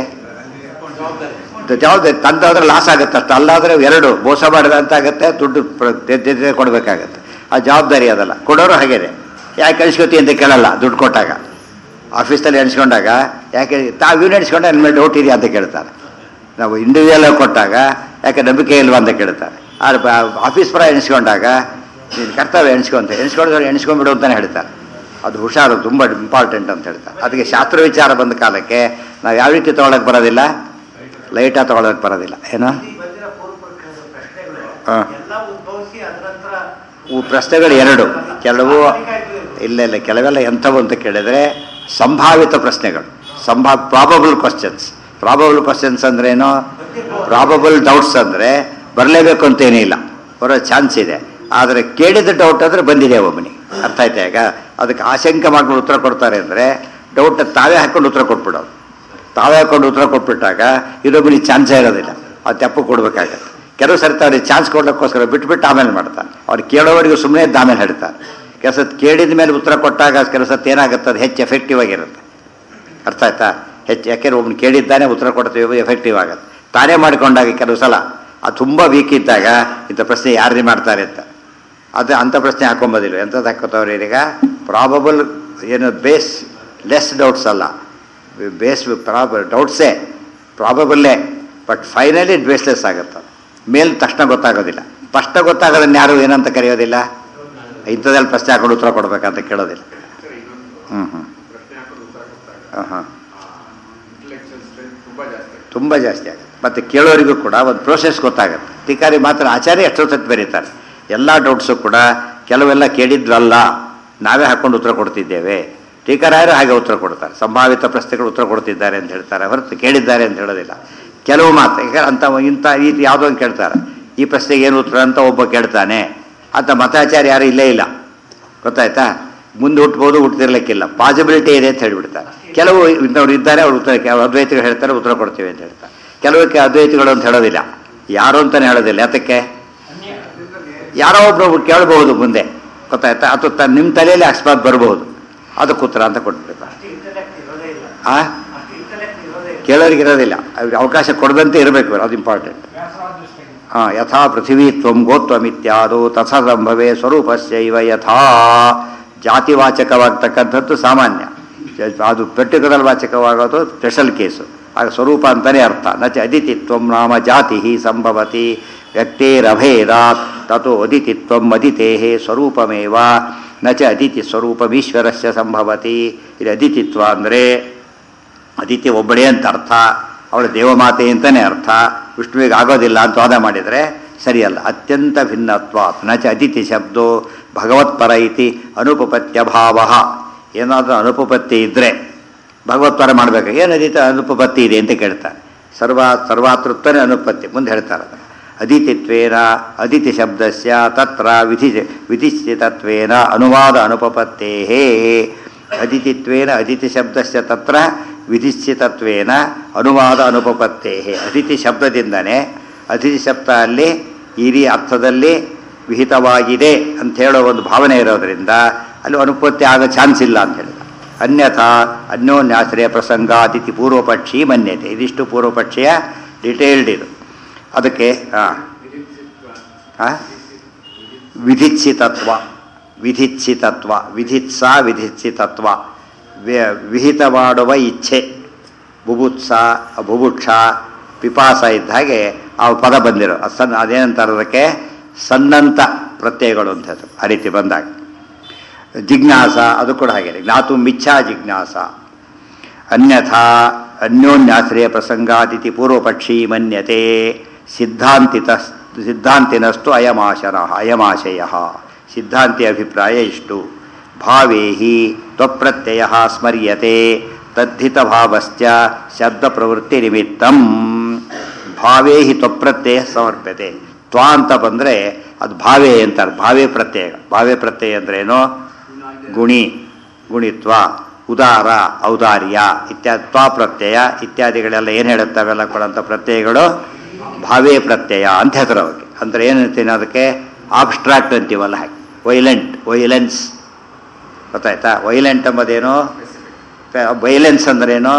ಜವಾಬ್ದಾರಿ ತಂದಾದ್ರೆ ಲಾಸ್ ಆಗುತ್ತೆ ಅಷ್ಟು ಅಲ್ಲಾದ್ರೆ ಎರಡು ಮೋಸ ಮಾಡಿದ ಅಂತ ಆಗುತ್ತೆ ದುಡ್ಡು ಪ್ರ- ದೆ- ದೆ- ದೆ- ಕೊಡಬೇಕಾಗತ್ತೆ ಆ ಜವಾಬ್ದಾರಿ ಅದಲ್ಲ ಕೊಡೋರು ಹಾಗೇನೆ ಯಾಕೆ ಕಳಿಸ್ಕೊತಿ ಅಂತ ಕೇಳಲ್ಲ ದುಡ್ಡು ಕೊಟ್ಟಾಗ ಆಫೀಸಲ್ಲಿ ಎಣಿಸ್ಕೊಂಡಾಗ ಯಾಕೆ ತಾವು ಇವ್ನು ಎಣಿಸ್ಕೊಂಡ ನನ್ನ ಮೇಲೆ ಡೌಟ್ ಇದೆಯಾ ಅಂತ ಕೇಳ್ತಾರೆ ನಾವು ಇಂಡಿವಿಜುವಲ್ ಕೊಟ್ಟಾಗ ಯಾಕೆ ನಂಬಿಕೆ ಇಲ್ವಾ ಅಂತ ಕೇಳ್ತಾರೆ ಆದ್ರೆ ಆಫೀಸ್ ಪರ ಎಣಿಸ್ಕೊಂಡಾಗ ನೀನು ಕರ್ತವ್ಯ ಎಣಿಸ್ಕೊಂತ ಎಣಿಸ್ಕೊಂಡ್ರೆ ಎಣಿಸ್ಕೊಂಡ್ಬಿಡು ಅಂತಲೇ ಹೇಳ್ತಾರೆ ಅದು ಹುಷಾರು ತುಂಬ ಇಂಪಾರ್ಟೆಂಟ್ ಅಂತ ಹೇಳ್ತಾರೆ ಅದಕ್ಕೆ ಶಾಸ್ತ್ರ ವಿಚಾರ ಬಂದ ಕಾಲಕ್ಕೆ ನಾವು ಯಾವ ರೀತಿ ತೊಗೊಳಕ್ಕೆ ಬರೋದಿಲ್ಲ ಲೈಟಾಗಿ ತೊಗೊಳಕ್ಕೆ ಬರೋದಿಲ್ಲ ಏನೋ ಇಲ್ಲಿ ಬಂದಿರೋ ಪೂರ್ವ ಪ್ರಶ್ನೆಗಳು ಹಾ. ಎಲ್ಲ ಉದ್ಭವಿಸಿ ಅದ ನಂತರ ಇವು ಪ್ರಶ್ನೆಗಳು ಎರಡು ಕೆಲವು ಇಲ್ಲ ಇಲ್ಲ ಕೆಲವೆಲ್ಲ ಎಂಥವು ಅಂತ ಕೇಳಿದ್ರೆ ಸಂಭಾವಿತ ಪ್ರಶ್ನೆಗಳು ಸಂಭಾ ಪ್ರಾಬಬಲ್ ಕ್ವಶನ್ಸ್ ಪ್ರಾಬಬಲ್ ಕ್ವಶನ್ಸ್ ಅಂದ್ರೇನು ಪ್ರಾಬಬಲ್ ಡೌಟ್ಸ್ ಅಂದರೆ ಬರಲೇಬೇಕು ಅಂತೇನೇ ಇಲ್ಲ ಬರೋ ಚಾನ್ಸ್ ಇದೆ ಆದರೆ ಕೇಳಿದ ಡೌಟ್ ಅಂದರೆ ಬಂದಿದೆ ಒಬ್ಬನಿಗೆ ಅರ್ಥ ಆಯ್ತಾ ಈಗ ಅದಕ್ಕೆ ಆಶಂಕ ಮಾಡ್ಕೊಂಡು ಉತ್ತರ ಕೊಡ್ತಾರೆ ಅಂದರೆ ಡೌಟ್ ತಾವೇ ಹಾಕೊಂಡು ಉತ್ತರ ಕೊಟ್ಬಿಡೋದು ತಾವೇ ಹಾಕೊಂಡು ಉತ್ತರ ಕೊಟ್ಬಿಟ್ಟಾಗ ಇನ್ನೊಬ್ಬನಿಗೆ ಚಾನ್ಸೇ ಇರೋದಿಲ್ಲ ಅದು ತಪ್ಪು ಕೊಡ್ಬೇಕಾಗತ್ತೆ ಕೆಲವು ಸರ್ತಿ ಅವ್ರಿಗೆ ಚಾನ್ಸ್ ಕೊಡ್ಲಿಕ್ಕೋಸ್ಕರ ಬಿಟ್ಬಿಟ್ಟು ಆಮೇಲೆ ಮಾಡ್ತಾರೆ ಅವ್ರು ಕೇಳೋವರೆಗೂ ಸುಮ್ಮನೆ ಇದ್ದು ಆಮೇಲೆ ಹೇಳ್ತಾರೆ ಕೆಲಸ ಕೇಳಿದ ಮೇಲೆ ಉತ್ತರ ಕೊಟ್ಟಾಗ ಕೆಲಸ ಏನಾಗುತ್ತೆ ಅದು ಹೆಚ್ಚು ಎಫೆಕ್ಟಿವ್ ಆಗಿರುತ್ತೆ ಅರ್ಥ ಆಯ್ತಾ ಹೆಚ್ಚು ಯಾಕೆಂದ್ರೆ ಒಬ್ಬನು ಕೇಳಿದ್ದಾನೆ ಉತ್ತರ ಕೊಡ್ತೀವಿ ಎಫೆಕ್ಟಿವ್ ಆಗುತ್ತೆ ತಾನೇ ಮಾಡಿಕೊಂಡಾಗ ಕೆಲವು ಸಲ ಅದು ತುಂಬ ವೀಕ್ ಇದ್ದಾಗ ಇಂಥ ಪ್ರಶ್ನೆ ಯಾರೇ ಮಾಡ್ತಾರೆ ಅಂತ ಅದು ಅಂಥ ಪ್ರಶ್ನೆ ಹಾಕೊಂಬೋದಿಲ್ಲ ಎಂಥದ್ದು ಹಾಕೋತವ್ರು ಈಗ ಪ್ರಾಬಬಲ್ ಏನು ಬೇಸ್ ಲೆಸ್ ಡೌಟ್ಸ್ ಅಲ್ಲ ಬೇಸ್ ಪ್ರಾಬ ಡೌಟ್ಸೇ ಪ್ರಾಬಬಲ್ಲೇ ಬಟ್ ಫೈನಲಿ ಇಟ್ ಬೇಸ್ಲೆಸ್ ಆಗುತ್ತೆ ಮೇಲ್ ತಕ್ಷಣ ಗೊತ್ತಾಗೋದಿಲ್ಲ ಫಸ್ಟ್ ಗೊತ್ತಾಗೋದನ್ನ ಯಾರು ಏನಂತ ಕರೆಯೋದಿಲ್ಲ ಇಂಥದ್ದಲ್ಲಿ ಪ್ರಶ್ನೆ ಹಾಕೊಂಡು ಉತ್ತರ ಕೊಡ್ಬೇಕಂತ ಕೇಳೋದಿಲ್ಲ ಸರ್ ಇನ್ನೊಂದು ಹ್ಞೂ ಹ್ಞೂ ಪ್ರಶ್ನೆ ಹಾಕೊಂಡು ಉತ್ತರ ಕೊಟ್ಟಾಗ ಹಾಂ ಹಾಂ ಇಂಟೆಲೆಕ್ಚುಯಲ್ ಸ್ಟ್ರೆಂತ್ ತುಂಬಾ ಜಾಸ್ತಿ ಆಗುತ್ತೆ. ತುಂಬ ಜಾಸ್ತಿ ಆಗುತ್ತೆ ಮತ್ತು ಕೇಳೋರಿಗೂ ಕೂಡ ಒಂದು ಪ್ರೋಸೆಸ್ ಗೊತ್ತಾಗುತ್ತೆ ಅಧಿಕಾರಿ ಮಾತ್ರ ಆಚಾರ್ಯ ಎಷ್ಟೋ ಸತಿ ಬರೀತಾರೆ ಎಲ್ಲ ಡೌಟ್ಸು ಕೂಡ ಕೆಲವೆಲ್ಲ ಕೇಳಿದ್ವಲ್ಲ ನಾವೇ ಹಾಕೊಂಡು ಉತ್ತರ ಕೊಡ್ತಿದ್ದೇವೆ ಟೀಕರಾಯರು ಹಾಗೆ ಉತ್ತರ ಕೊಡ್ತಾರೆ ಸಂಭಾವಿತ ಪ್ರಶ್ನೆಗಳು ಉತ್ತರ ಕೊಡ್ತಿದ್ದಾರೆ ಅಂತ ಹೇಳ್ತಾರೆ ಹೊರತು ಕೇಳಿದ್ದಾರೆ ಅಂತ ಹೇಳೋದಿಲ್ಲ ಕೆಲವು ಮಾತು ಈಗ ಅಂತ ಇಂಥ ಈ ಯಾವುದೋ ಒಂದು ಕೇಳ್ತಾರೆ ಈ ಪ್ರಶ್ನೆಗೆ ಏನು ಉತ್ತರ ಅಂತ ಒಬ್ಬ ಕೇಳ್ತಾನೆ ಅಂತ ಮತಾಚಾರ್ಯ ಯಾರು ಇಲ್ಲೇ ಇಲ್ಲ ಗೊತ್ತಾಯ್ತಾ ಮುಂದೆ ಹುಟ್ಬೋದು ಹುಟ್ಟದಿರ್ಲಿಕ್ಕಿಲ್ಲ ಪಾಸಿಬಿಲಿಟಿ ಇದೆ ಅಂತ ಹೇಳ್ಬಿಡ್ತಾರೆ ಕೆಲವು ಇಂಥವ್ರು ಇದ್ದಾರೆ ಅವ್ರು ಉತ್ತರ ಅವ್ರು ಅದ್ವೈತಿಗಳು ಹೇಳ್ತಾರೆ ಉತ್ತರ ಕೊಡ್ತೀವಿ ಅಂತ ಹೇಳ್ತಾರೆ ಕೆಲವಕ್ಕೆ ಅದ್ವೈತಿಗಳು ಅಂತ ಹೇಳೋದಿಲ್ಲ ಯಾರು ಅಂತಾನೆ ಹೇಳೋದಿಲ್ಲ ಯಾತಕ್ಕೆ ಅನ್ಯ ಯಾರೋ ಒಬ್ರು ಕೇಳಬಹುದು ಮುಂದೆ ಗೊತ್ತಾಯ್ತಾ ಅಥವಾ ತ ನಿಮ್ಮ ತಲೆಯಲ್ಲಿ ಅಕಸ್ಮಾತ್ ಬರಬಹುದು ಅದಕ್ಕೆ ಉತ್ತರ ಅಂತ ಕೊಟ್ಬಿಡ್ತಾರೆ ಅಷ್ಟು ಇಂಟೆಲೆಕ್ಟ್ ಇರೋದೇ ಇಲ್ಲ ಆ ಅಷ್ಟು ಇಂಟೆಲೆಕ್ಟ್ ಇರೋದೇ ಇಲ್ಲ ಕೇಳೋರಿಗೆ ಇರೋದಿಲ್ಲ ಅವ್ರಿಗೆ ಅವಕಾಶ ಕೊಡದಂತೆ ಇರಬೇಕು ಅದು ಇಂಪಾರ್ಟೆಂಟ್ ವ್ಯಾಸರಾಜ ದೃಷ್ಟಿಗೆ ಆ, ಯಥಾ ಪೃಥಿವೀ ತ್ವಂ ಗೋತ್ವಮಿತ್ಯಾದು ತಥಾ ಸಂಭವೇ ಸ್ವರೂಪಸ್ಯೈವ ಯಥಾ ಜಾತಿವಾಚಕವಾಗ್ತಕ್ಕಂಥದ್ದು ಸಾಮಾನ್ಯ ಜ- ಅದು ಪರ್ಟಿಕ್ಯುಲರ್ ವಾಚಕವಾಗೋದು ಸ್ಪೆಷಲ್ ಕೇಸು ಆಗ ಸ್ವರೂಪ ಅಂತಲೇ ಅರ್ಥ ನಚ ಅದಿತಿತ್ವಂ ನಾಮ ಜಾತಿ ಸಂಭವತಿ ವ್ಯಕ್ತೇರಭೇದಾತ್ ತಥೋ ಅದಿತಿತ್ವಂ ಅದಿತೇ ಸ್ವರೂಪಮೇವ ನಚ ಅದಿತಿ ಸ್ವರೂಪಮೀಶ್ವರಸ್ಯ ಸಂಭವತಿ ಇದು ಅದಿತಿತ್ವ ಅಂದರೆ ಅದಿತಿ ಒಬ್ಬಳೇ ಅಂತ ಅರ್ಥ ಅವಳು ದೇವಮಾತೆ ಅಂತಲೇ ಅರ್ಥ ವಿಷ್ಣುವಿಗೆ ಆಗೋದಿಲ್ಲ ಅಂತ ವಾದ ಮಾಡಿದರೆ ಸರಿಯಲ್ಲ ಅತ್ಯಂತ ಭಿನ್ನತ್ವ ನ ಚ ಅದಿತಿ ಶಬ್ದೋ ಭಗವತ್ಪರ ಇತಿ ಅನುಪಪತ್ಯ ಭಾವ ಏನಾದರೂ ಅನುಪಪತ್ತಿ ಇದ್ದರೆ ಭಗವತ್ಪರ ಮಾಡಬೇಕು ಏನು ಅದಿತ ಅನುಪಪತ್ತಿ ಇದೆ ಅಂತ ಕೇಳ್ತಾರೆ ಸರ್ವ ಸರ್ವಾತೃತ್ವನೇ ಅನುಪತ್ತಿ ಮುಂದೆ ಹೇಳ್ತಾರೆ ಅದನ್ನು ಅದಿತಿತ್ವೇನ ಅದಿತಿ ಶಬ್ದಸ್ಯ ತತ್ರ ವಿಧಿ ವಿಧಿಶ್ಚಿತತ್ವೇನ ಅನುವಾದ ಅನುಪಪತ್ತೇಹೇ ಅದಿತಿತ್ವೇನ ಅದಿತಿ ಶಬ್ದಸ್ಯ ತತ್ರ ವಿಧಿಶ್ಚಿತತ್ವೇನ ಅನುವಾದ ಅನುಪಪತ್ತೇಹೇ ಅದಿತಿ ಶಬ್ದದಿಂದನೇ ಅತಿಥಿ ಶಬ್ದ ಅಲ್ಲಿ ಈ ರೀ ಅರ್ಥದಲ್ಲಿ ವಿಹಿತವಾಗಿದೆ ಅಂತ ಹೇಳೋ ಒಂದು ಭಾವನೆ ಇರೋದರಿಂದ ಅಲ್ಲಿ ಅನುಪತ್ತಿ ಆಗೋ ಚಾನ್ಸ್ ಇಲ್ಲ ಅಂತ ಹೇಳಿದ ಅನ್ಯಥಾ ಅನ್ಯೋನ್ಯಾಶ್ರಯ ಪ್ರಸಂಗ ಅತಿಥಿ ಪೂರ್ವಪಕ್ಷಿ ಮನ್ಯತೆ ಇದಿಷ್ಟು ಪೂರ್ವಪಕ್ಷಿಯ ಡಿಟೇಲ್ಡ್ ಇದು ಅದಕ್ಕೆ ಹಾಂ ಹಾಂ ವಿಧಿತ್ಸಿತತ್ವ ವಿಧಿತ್ಸಿತತ್ವ ವಿಧಿತ್ಸ ವಿಧಿತ್ಸಿತತ್ವ ವಿ- ವಿಹಿತ ಮಾಡುವ ಇಚ್ಛೆ ಬುಭುತ್ಸ ಬುಭುಕ್ಷ ಪಿಪಾಸ ಇದ್ದ ಹಾಗೆ ಆ ಪದ ಬಂದಿರೋ ಅದು ಸಣ್ಣ ಅದೇನಂತಾರೆ ಅದಕ್ಕೆ ಸಣ್ಣಂತ ಪ್ರತ್ಯಯಗಳು ಅಂತ ಹೆಸರು ಆ ರೀತಿ ಬಂದಾಗ ಜಿಜ್ಞಾಸ ಅದು ಕೂಡ ಹಾಗೆ ಜ್ಞಾತು ಮಿಚ್ಛಾ ಜಿಜ್ಞಾಸ ಅನ್ಯಥಾ ಅನ್ಯೋನ್ಯಾಶ್ರಯ ಪ್ರಸಂಗಾದಿತಿ ಪೂರ್ವಪಕ್ಷಿ ಮನ್ಯತೆ ಸಿದ್ಧಾಂತಿತ ಸಿದ್ಧಾಂತಿನಸ್ತು ಅಯಮಾಶನ ಅಯಮಾಶಯ ಸಿದ್ಧಾಂತಿ ಅಭಿಪ್ರಾಯ ಇಷ್ಟು ಭಾವೇಹಿ ತ್ವಪ್ರತ್ಯಯ ಸ್ಮರ್ಯತೆ ತದ್ಧಿತ ಭಾವಶ್ಚ ಶಬ್ದ ಪ್ರವೃತ್ತಿ ನಿಮಿತ್ತಂ ಭಾವೇ ಹಿ ತ್ವಪ್ರತ್ಯಯ ಸಮರ್ಪ್ಯತೆ ತ್ವಾ ಅಂತ ಬಂದರೆ ಅದು ಭಾವೇ ಅಂತಾರೆ ಭಾವೇ ಪ್ರತ್ಯಯ ಭಾವೇ ಪ್ರತ್ಯಯ ಅಂದ್ರೇನು ಗುಣಿ ಗುಣಿತ್ವ ಉದಾರ ಔದಾರ್ಯ ಇತ್ಯಾದಿ ತ್ವಾ ಪ್ರತ್ಯಯ ಇತ್ಯಾದಿಗಳೆಲ್ಲ ಏನು ಹೇಳುತ್ತೆ ಅವೆಲ್ಲ ಕೊಡೋಂಥ ಪ್ರತ್ಯಯಗಳು ಭಾವೇ ಪ್ರತ್ಯಯ ಅಂತ ಹೆಸರು ಅವಕ್ಕೆ ಅಂದರೆ ಏನಂತೀನಿ ಅದಕ್ಕೆ ಆಬ್ಸ್ಟ್ರಾಕ್ಟ್ ಅಂತೀವಲ್ಲ ಹಾಗೆ ವೈಲೆಂಟ್ ವೈಲೆನ್ಸ್ ಗೊತ್ತಾಯ್ತಾ ವೈಲೆಂಟ್ ಎಂಬುದೇನು ವೈಲೆನ್ಸ್ ಅಂದ್ರೇನು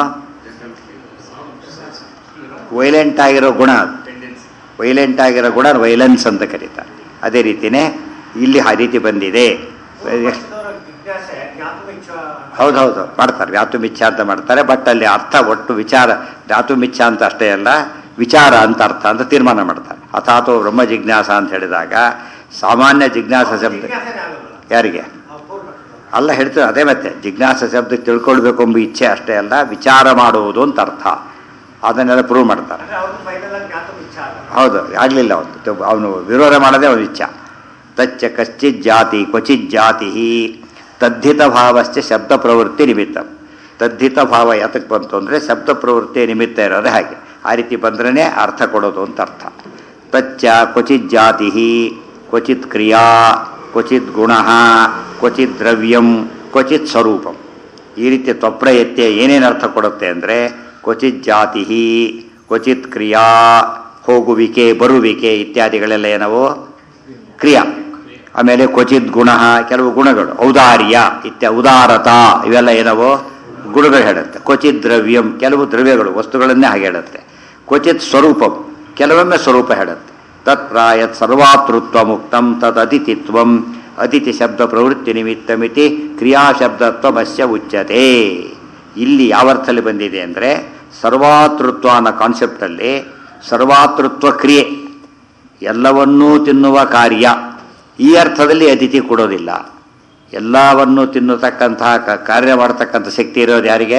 ವೈಲೆಂಟ್ ಆಗಿರೋ ಗುಣ ಅದು ವೈಲೆಂಟ್ ಆಗಿರೋ ಗುಣ ವೈಲೆನ್ಸ್ ಅಂತ ಕರೀತಾರೆ ಅದೇ ರೀತಿನೇ ಇಲ್ಲಿ ಆ ರೀತಿ ಬಂದಿದೆ ಎಷ್ಟು ಪೂರ್ವಪಕ್ಷದವರ ಜಿಜ್ಞಾಸೆ ಜ್ಞಾತುಮಿಚ್ಛ ಹೌದೌದು ಮಾಡ್ತಾರೆ ವ್ಯಾತು ಮಿಚ್ಚ ಅಂತ ಮಾಡ್ತಾರೆ ಬಟ್ ಅಲ್ಲಿ ಅರ್ಥ ಒಟ್ಟು ವಿಚಾರ ವ್ಯಾತು ಮಿಚ್ಚ ಅಂತ ಅಷ್ಟೇ ಅಲ್ಲ ವಿಚಾರ ಅಂತ ಅರ್ಥ ಅಂತ ತೀರ್ಮಾನ ಮಾಡ್ತಾರೆ ಅಥಾತೋ ಬ್ರಹ್ಮ ಜಿಜ್ಞಾಸ ಅಂತ ಹೇಳಿದಾಗ ಸಾಮಾನ್ಯ ಜಿಜ್ಞಾಸ ಶಬ್ದ ಜಿಜ್ಞಾಸೆನೇ ಆಗೋದಿಲ್ಲ ಯಾರಿಗೆ ಆ ಪೂರ್ವಪಕ್ಷದವರು ಅಲ್ಲ ಹೇಳ್ತಾರೆ ಅದೇ ಮತ್ತೆ ಜಿಜ್ಞಾಸ ಶಬ್ದಕ್ಕೆ ತಿಳ್ಕೊಳ್ಬೇಕು ಎಂಬ ಇಚ್ಛೆ ಅಷ್ಟೇ ಅಲ್ಲ ವಿಚಾರ ಮಾಡುವುದು ಅಂತ ಅರ್ಥ ಅದನ್ನೆಲ್ಲ ಪ್ರೂವ್ ಮಾಡ್ತಾರೆ ಅಂದ್ರೆ ಅವ್ರದ್ದು ಫೈನಲ್ ಆಗಿ ಜ್ಞಾತುಮಿಚ್ಛ ಆಗಲ್ಲ ಹೌದು ಆಗಲಿಲ್ಲ ಅವನು ಅವನು ವಿರೋಧ ಮಾಡೋದೇ ಅವನ ಇಚ್ಛ ತಚ್ಚ ಕಶ್ಚಿತ್ ಜಾತಿ ಕ್ವಚಿತ್ ಜಾತಿ ತದ್ಧಿತ ಭಾವಶ್ಚ ಶಬ್ದ ಪ್ರವೃತ್ತಿ ನಿಮಿತ್ತ ತದ್ಧಿತ ಭಾವ ಯಾತಕ್ಕೆ ಬಂತು ಅಂದರೆ ಶಬ್ದ ಪ್ರವೃತ್ತಿ ನಿಮಿತ್ತ ಇರೋದೇ ಹಾಗೆ ಆ ರೀತಿ ಬಂದ್ರೇ ಅರ್ಥ ಕೊಡೋದು ಅಂತ ಅರ್ಥ ತಚ್ಚ ಕ್ವಚಿತ್ ಜಾತಿ ಕ್ವಚಿತ್ ಕ್ರಿಯಾ ಕ್ವಚಿತ್ ಗುಣ ಕ್ವಚಿತ್ ದ್ರವ್ಯಂ ಕ್ವಚಿತ್ ಸ್ವರೂಪಂ ಈ ರೀತಿ ತ್ವಪ್ರಯತ್ಯ ಏನೇನು ಅರ್ಥ ಕೊಡುತ್ತೆ ಅಂದರೆ ಕ್ವಚಿತ್ ಜಾತಿ ಕ್ವಚಿತ್ ಕ್ರಿಯಾ ಹೋಗುವಿಕೆ ಬರುವಿಕೆ ಇತ್ಯಾದಿಗಳೆಲ್ಲ ಏನವು ಕ್ರಿಯಾ ಆಮೇಲೆ ಕ್ವಚಿತ್ ಗುಣ ಕೆಲವು ಗುಣಗಳು ಔದಾರ್ಯ ಇತ್ಯ ಉದಾರತಾ ಇವೆಲ್ಲ ಏನವು ಗುಣಗಳು ಹೇಳುತ್ತೆ ಕ್ವಚಿತ್ ದ್ರವ್ಯಂ ಕೆಲವು ದ್ರವ್ಯಗಳು ವಸ್ತುಗಳನ್ನೇ ಹಾಗೆ ಹೇಳುತ್ತೆ ಕ್ವಚಿತ್ ಸ್ವರೂಪಂ ಕೆಲವೊಮ್ಮೆ ಸ್ವರೂಪ ಹೇಳುತ್ತೆ ತತ್ರ ಯತ್ ಸರ್ವಾತೃತ್ವ ಮುಕ್ತಂ ತದ್ ಅತಿಥಿತ್ವಂ ಅತಿಥಿ ಶಬ್ದ ಪ್ರವೃತ್ತಿ ನಿಮಿತ್ತಮಿತಿ ಕ್ರಿಯಾಶಬ್ದತ್ವಮಸ್ಯ ಉಚ್ಯತೆ ಇಲ್ಲಿ ಯಾವ ಅರ್ಥದಲ್ಲಿ ಬಂದಿದೆ ಅಂದರೆ ಸರ್ವಾತೃತ್ವ ಅನ್ನೋ ಕಾನ್ಸೆಪ್ಟಲ್ಲಿ ಸರ್ವಾತೃತ್ವ ಕ್ರಿಯೆ ಎಲ್ಲವನ್ನೂ ತಿನ್ನುವ ಕಾರ್ಯ ಈ ಅರ್ಥದಲ್ಲಿ ಅತಿಥಿ ಕೊಡೋದಿಲ್ಲ ಎಲ್ಲವನ್ನೂ ತಿನ್ನತಕ್ಕಂತಹ ಕ- ಕಾರ್ಯ ಮಾಡತಕ್ಕಂಥ ಶಕ್ತಿ ಇರೋದು ಯಾರಿಗೆ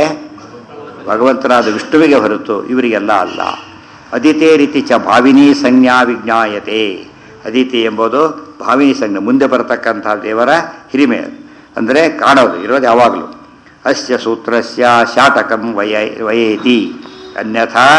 ಭಗವಂತನಾದ ವಿಷ್ಣುವಿಗೆ ಹೊರತು ಇವರಿಗೆಲ್ಲ ಅಲ್ಲ ಅದಿತೇ ರೀತಿ ಚ ಭಾವಿನಿ ಸಂಜ್ಞಾ ವಿಜ್ಞಾಯತೆ ಅದಿತಿ ಎಂಬುದು ಭಾವಿನಿ ಸಂಜ್ಞೆ ಮುಂದೆ ಬರತಕ್ಕಂಥ ದೇವರ ಹಿರಿಮೆ ಅಂದರೆ ಕಾಣೋದು ಇರೋದು ಯಾವಾಗಲೂ ಅಸ್ಯ ಸೂತ್ರಸ್ಯ ಶಾಟಕಂ ವಯ ವಯೇತಿ ಅನ್ಯಥಾ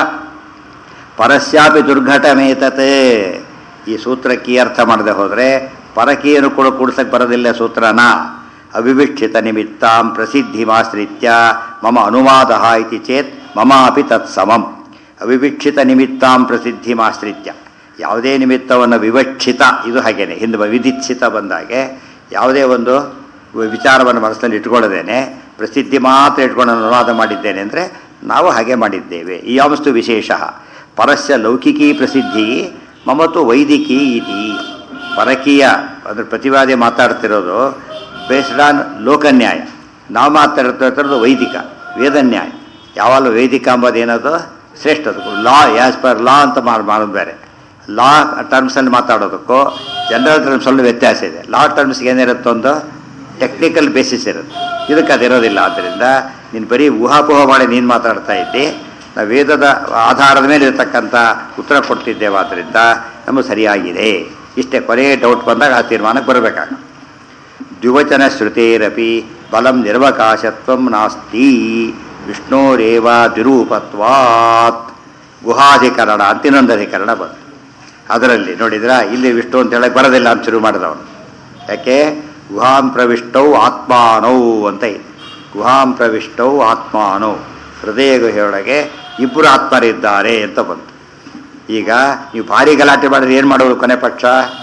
ಪರಸ್ಯಾಪಿ ದುರ್ಘಟಮೇತತೆ ಈ ಸೂತ್ರಕ್ಕೆ ಈ ಅರ್ಥ ಮಾಡದೆ ಹೋದರೆ ಪರಕೀಯನ್ನು ಕೂಡ ಕೂಡ್ಸಕ್ಕೆ ಬರೋದಿಲ್ಲ ಸೂತ್ರನ ಅವಿವಿಕ್ಷಿತ ನಿಮಿತ್ತಾಂ ಪ್ರಸಿದ್ಧಿಮಾಶ್ರಿತ್ಯ ಮಮ ಅನುವಾದ ಇತಿ ಚೇತ್ ಮಮ ಅಪಿ ತತ್ಸಮಂ ಅವಿವಿಕ್ಷಿತ ನಿಮಿತ್ತಾಂ ಪ್ರಸಿದ್ಧಿಮಾಶ್ರಿತ್ಯ ಯಾವುದೇ ನಿಮಿತ್ತವನ್ನು ವಿವಕ್ಷಿತ ಇದು ಹಾಗೇನೆ ಹಿಂದೆ ಬ- ವಿಧಿಕ್ಷಿತ ಬಂದಾಗೆ ಯಾವುದೇ ಒಂದು ವಿಚಾರವನ್ನು ಮನಸ್ಸಿನಲ್ಲಿ ಇಟ್ಕೊಳ್ಳದೇನೆ ಪ್ರಸಿದ್ಧಿ ಮಾತ್ರ ಇಟ್ಕೊಂಡು ನಾನು ಅನುವಾದ ಮಾಡಿದ್ದೇನೆ ಅಂದರೆ ನಾವು ಹಾಗೆ ಮಾಡಿದ್ದೇವೆ ಈ ಯಾವಸ್ತು ವಿಶೇಷ ಪರಸ್ಯ ಲೌಕಿಕೀ ಪ್ರಸಿದ್ಧಿ ಮಮತು ವೈದಿಕಿ ಇತಿ ಪರಕೀಯ ಅದ್ರ ಪ್ರತಿವಾದಿ ಮಾತಾಡ್ತಿರೋದು ಬೇಸ್ಡ್ ಆನ್ ಲೋಕನ್ಯಾಯ ನಾವು ಮಾತಾಡ್ತಿರೋದು ವೈದಿಕ ವೇದನ್ಯಾಯ ಯಾವಾಗಲೂ ವೈದಿಕ ಅಂಬೋದೇನದು ಶ್ರೇಷ್ಠದು ಲಾ ಆ್ಯಸ್ ಪರ್ ಲಾ ಅಂತ ಮಾಡಿ ಮಾಡೋದು ಬೇರೆ ಲಾ ಟರ್ಮ್ಸಲ್ಲಿ ಮಾತಾಡೋದಕ್ಕೂ ಜನರಲ್ ಟರ್ಮ್ಸಲ್ಲೂ ವ್ಯತ್ಯಾಸ ಇದೆ ಲಾ ಟರ್ಮ್ಸ್ಗೆ ಏನಿರುತ್ತೆ ಒಂದು ಟೆಕ್ನಿಕಲ್ ಬೇಸಿಸ್ ಇರುತ್ತೆ ಇದಕ್ಕೆ ಅದಿರೋದಿಲ್ಲ ಆದ್ದರಿಂದ ನೀನು ಬರೀ ಊಹಾಪೋಹ ಮಾಡಿ ನೀನು ಮಾತಾಡ್ತಾ ಇದ್ದಿ ನಾವು ವೇದದ ಆಧಾರದ ಮೇಲೆ ಇರತಕ್ಕಂಥ ಉತ್ತರ ಕೊಡ್ತಿದ್ದೇವೆ ಆದ್ದರಿಂದ ನಮಗೆ ಸರಿಯಾಗಿದೆ ಇಷ್ಟೇ ಕೊನೆಯ ಡೌಟ್ ಬಂದಾಗ ಆ ತೀರ್ಮಾನಕ್ಕೆ ಬರಬೇಕಾಗ ದ್ವಿವಚನ ಶ್ರುತೇರಪಿ ಬಲಂ ನಿರ್ವಕಾಶತ್ವಂ ನಾಸ್ತಿ ವಿಷ್ಣೋರೇವ ದ್ವಿರೂಪತ್ವಾತ್ ಗುಹಾಧಿಕರಣ ಅಂತ ಇನ್ನೊಂದು ಅಧಿಕರಣ ಬಂತು ಅದರಲ್ಲಿ ನೋಡಿದ್ರ ಇಲ್ಲಿ ವಿಷ್ಣು ಅಂತ ಹೇಳಕ್ ಬರೋದಿಲ್ಲ ಅಂತ ಶುರು ಮಾಡಿದವನು ಯಾಕೆ ಗುಹಾಂ ಪ್ರವಿಷ್ಟೌ ಆತ್ಮಾನೌ ಅಂತ ಇದೆ ಗುಹಾಂ ಪ್ರವಿಷ್ಟೌ ಆತ್ಮಾನೌ ಹೃದಯ ಗುಹೆಯೊಳಗೆ ಇಬ್ಬರು ಆತ್ಮರಿದ್ದಾರೆ ಅಂತ ಬಂತು ಈಗ ನೀವು ಭಾರಿ ಗಲಾಟೆ ಮಾಡಿದ್ರೆ ಏನು ಮಾಡೋದು ಕೊನೆ ಪಕ್ಷ